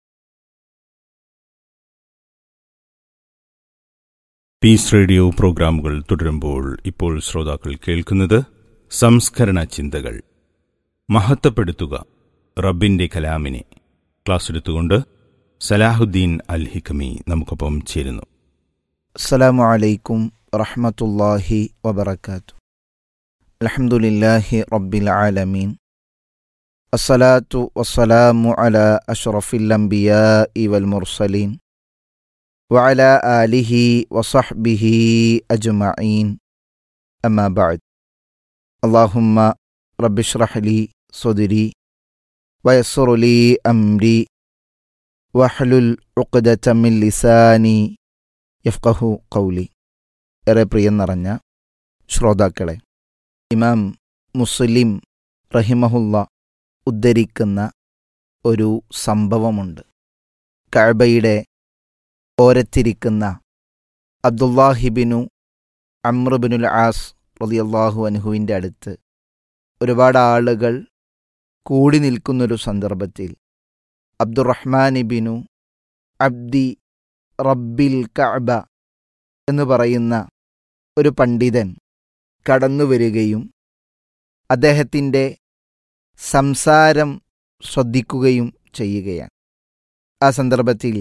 പീസ് റേഡിയോ പ്രോഗ്രാമുകൾ തുടരുമ്പോൾ ഇപ്പോൾ ശ്രോതാക്കൾ കേൾക്കുന്നത് സംസ്കരണ ചിന്തകൾ മഹത്വപ്പെടുത്തുക റബ്ബിന്റെ കലാമിനെ ക്ലാസ് എടുത്തുകൊണ്ട് സലാഹുദ്ദീൻ അൽ ഹിക്കമി നമുക്കൊപ്പം ചേരുന്നു السلام عليكم ورحمة الله وبركاته الحمد لله رب العالمين الصلاة والسلام على أشرف الأنبياء والمرسلين وعلى آله وصحبه أجمعين أما بعد اللهم رب اشرح لي صدري ويسر لي أمري واحلل عقدة من لساني യഫ്കഹു കൗലി ഏറെ പ്രിയം നിറഞ്ഞ ശ്രോതാക്കളെ ഇമാം മുസ്ലിം റഹിമഹുല്ല ഉദ്ധരിക്കുന്ന ഒരു സംഭവമുണ്ട് കഅബയുടെ ഓരത്തിരിക്കുന്ന അബ്ദുല്ലാഹിബിനു അമ്രുബിനുൽ ആസ് റളിയല്ലാഹു അൻഹുവിൻ്റെ അടുത്ത് ഒരുപാട് ആളുകൾ കൂടി നിൽക്കുന്നൊരു സന്ദർഭത്തിൽ അബ്ദുറഹ്മാനിബിനു അബ്ദി റബ്ബിൽ കഅബ എന്ന് പറയുന്ന ഒരു പണ്ഡിതൻ കടന്നു വരികയും അദ്ദേഹത്തിൻ്റെ സംസാരം ശ്രദ്ധിക്കുകയും ചെയ്യുകയാണ് ആ സന്ദർഭത്തിൽ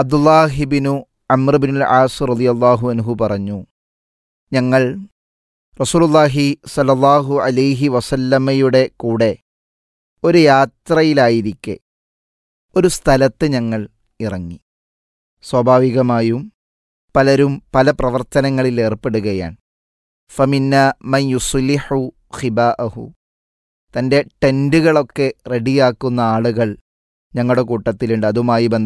അബ്ദുല്ലാഹിബിനു അമ്രബിനുൽ ആസ് റളിയല്ലാഹു അൻഹു പറഞ്ഞു ഞങ്ങൾ റസൂലുള്ളാഹി സലല്ലാഹു അലൈഹി വസല്ലമ്മയുടെ കൂടെ ഒരു യാത്രയിലായിരിക്കെ ഒരു സ്ഥലത്ത് ഞങ്ങൾ ഇറങ്ങി സ്വാഭാവികമായും പലരും പല പ്രവർത്തനങ്ങളിൽ ഏർപ്പെടുകയാണ് ഫമിന്ന മൻ യുസുലിഹു ഖിബാഅഹു തൻ്റെ ടെൻറ്റുകളൊക്കെ റെഡിയാക്കുന്ന ആളുകൾ ഞങ്ങളുടെ കൂട്ടത്തിലുണ്ട് അതുമായി ബന്ധ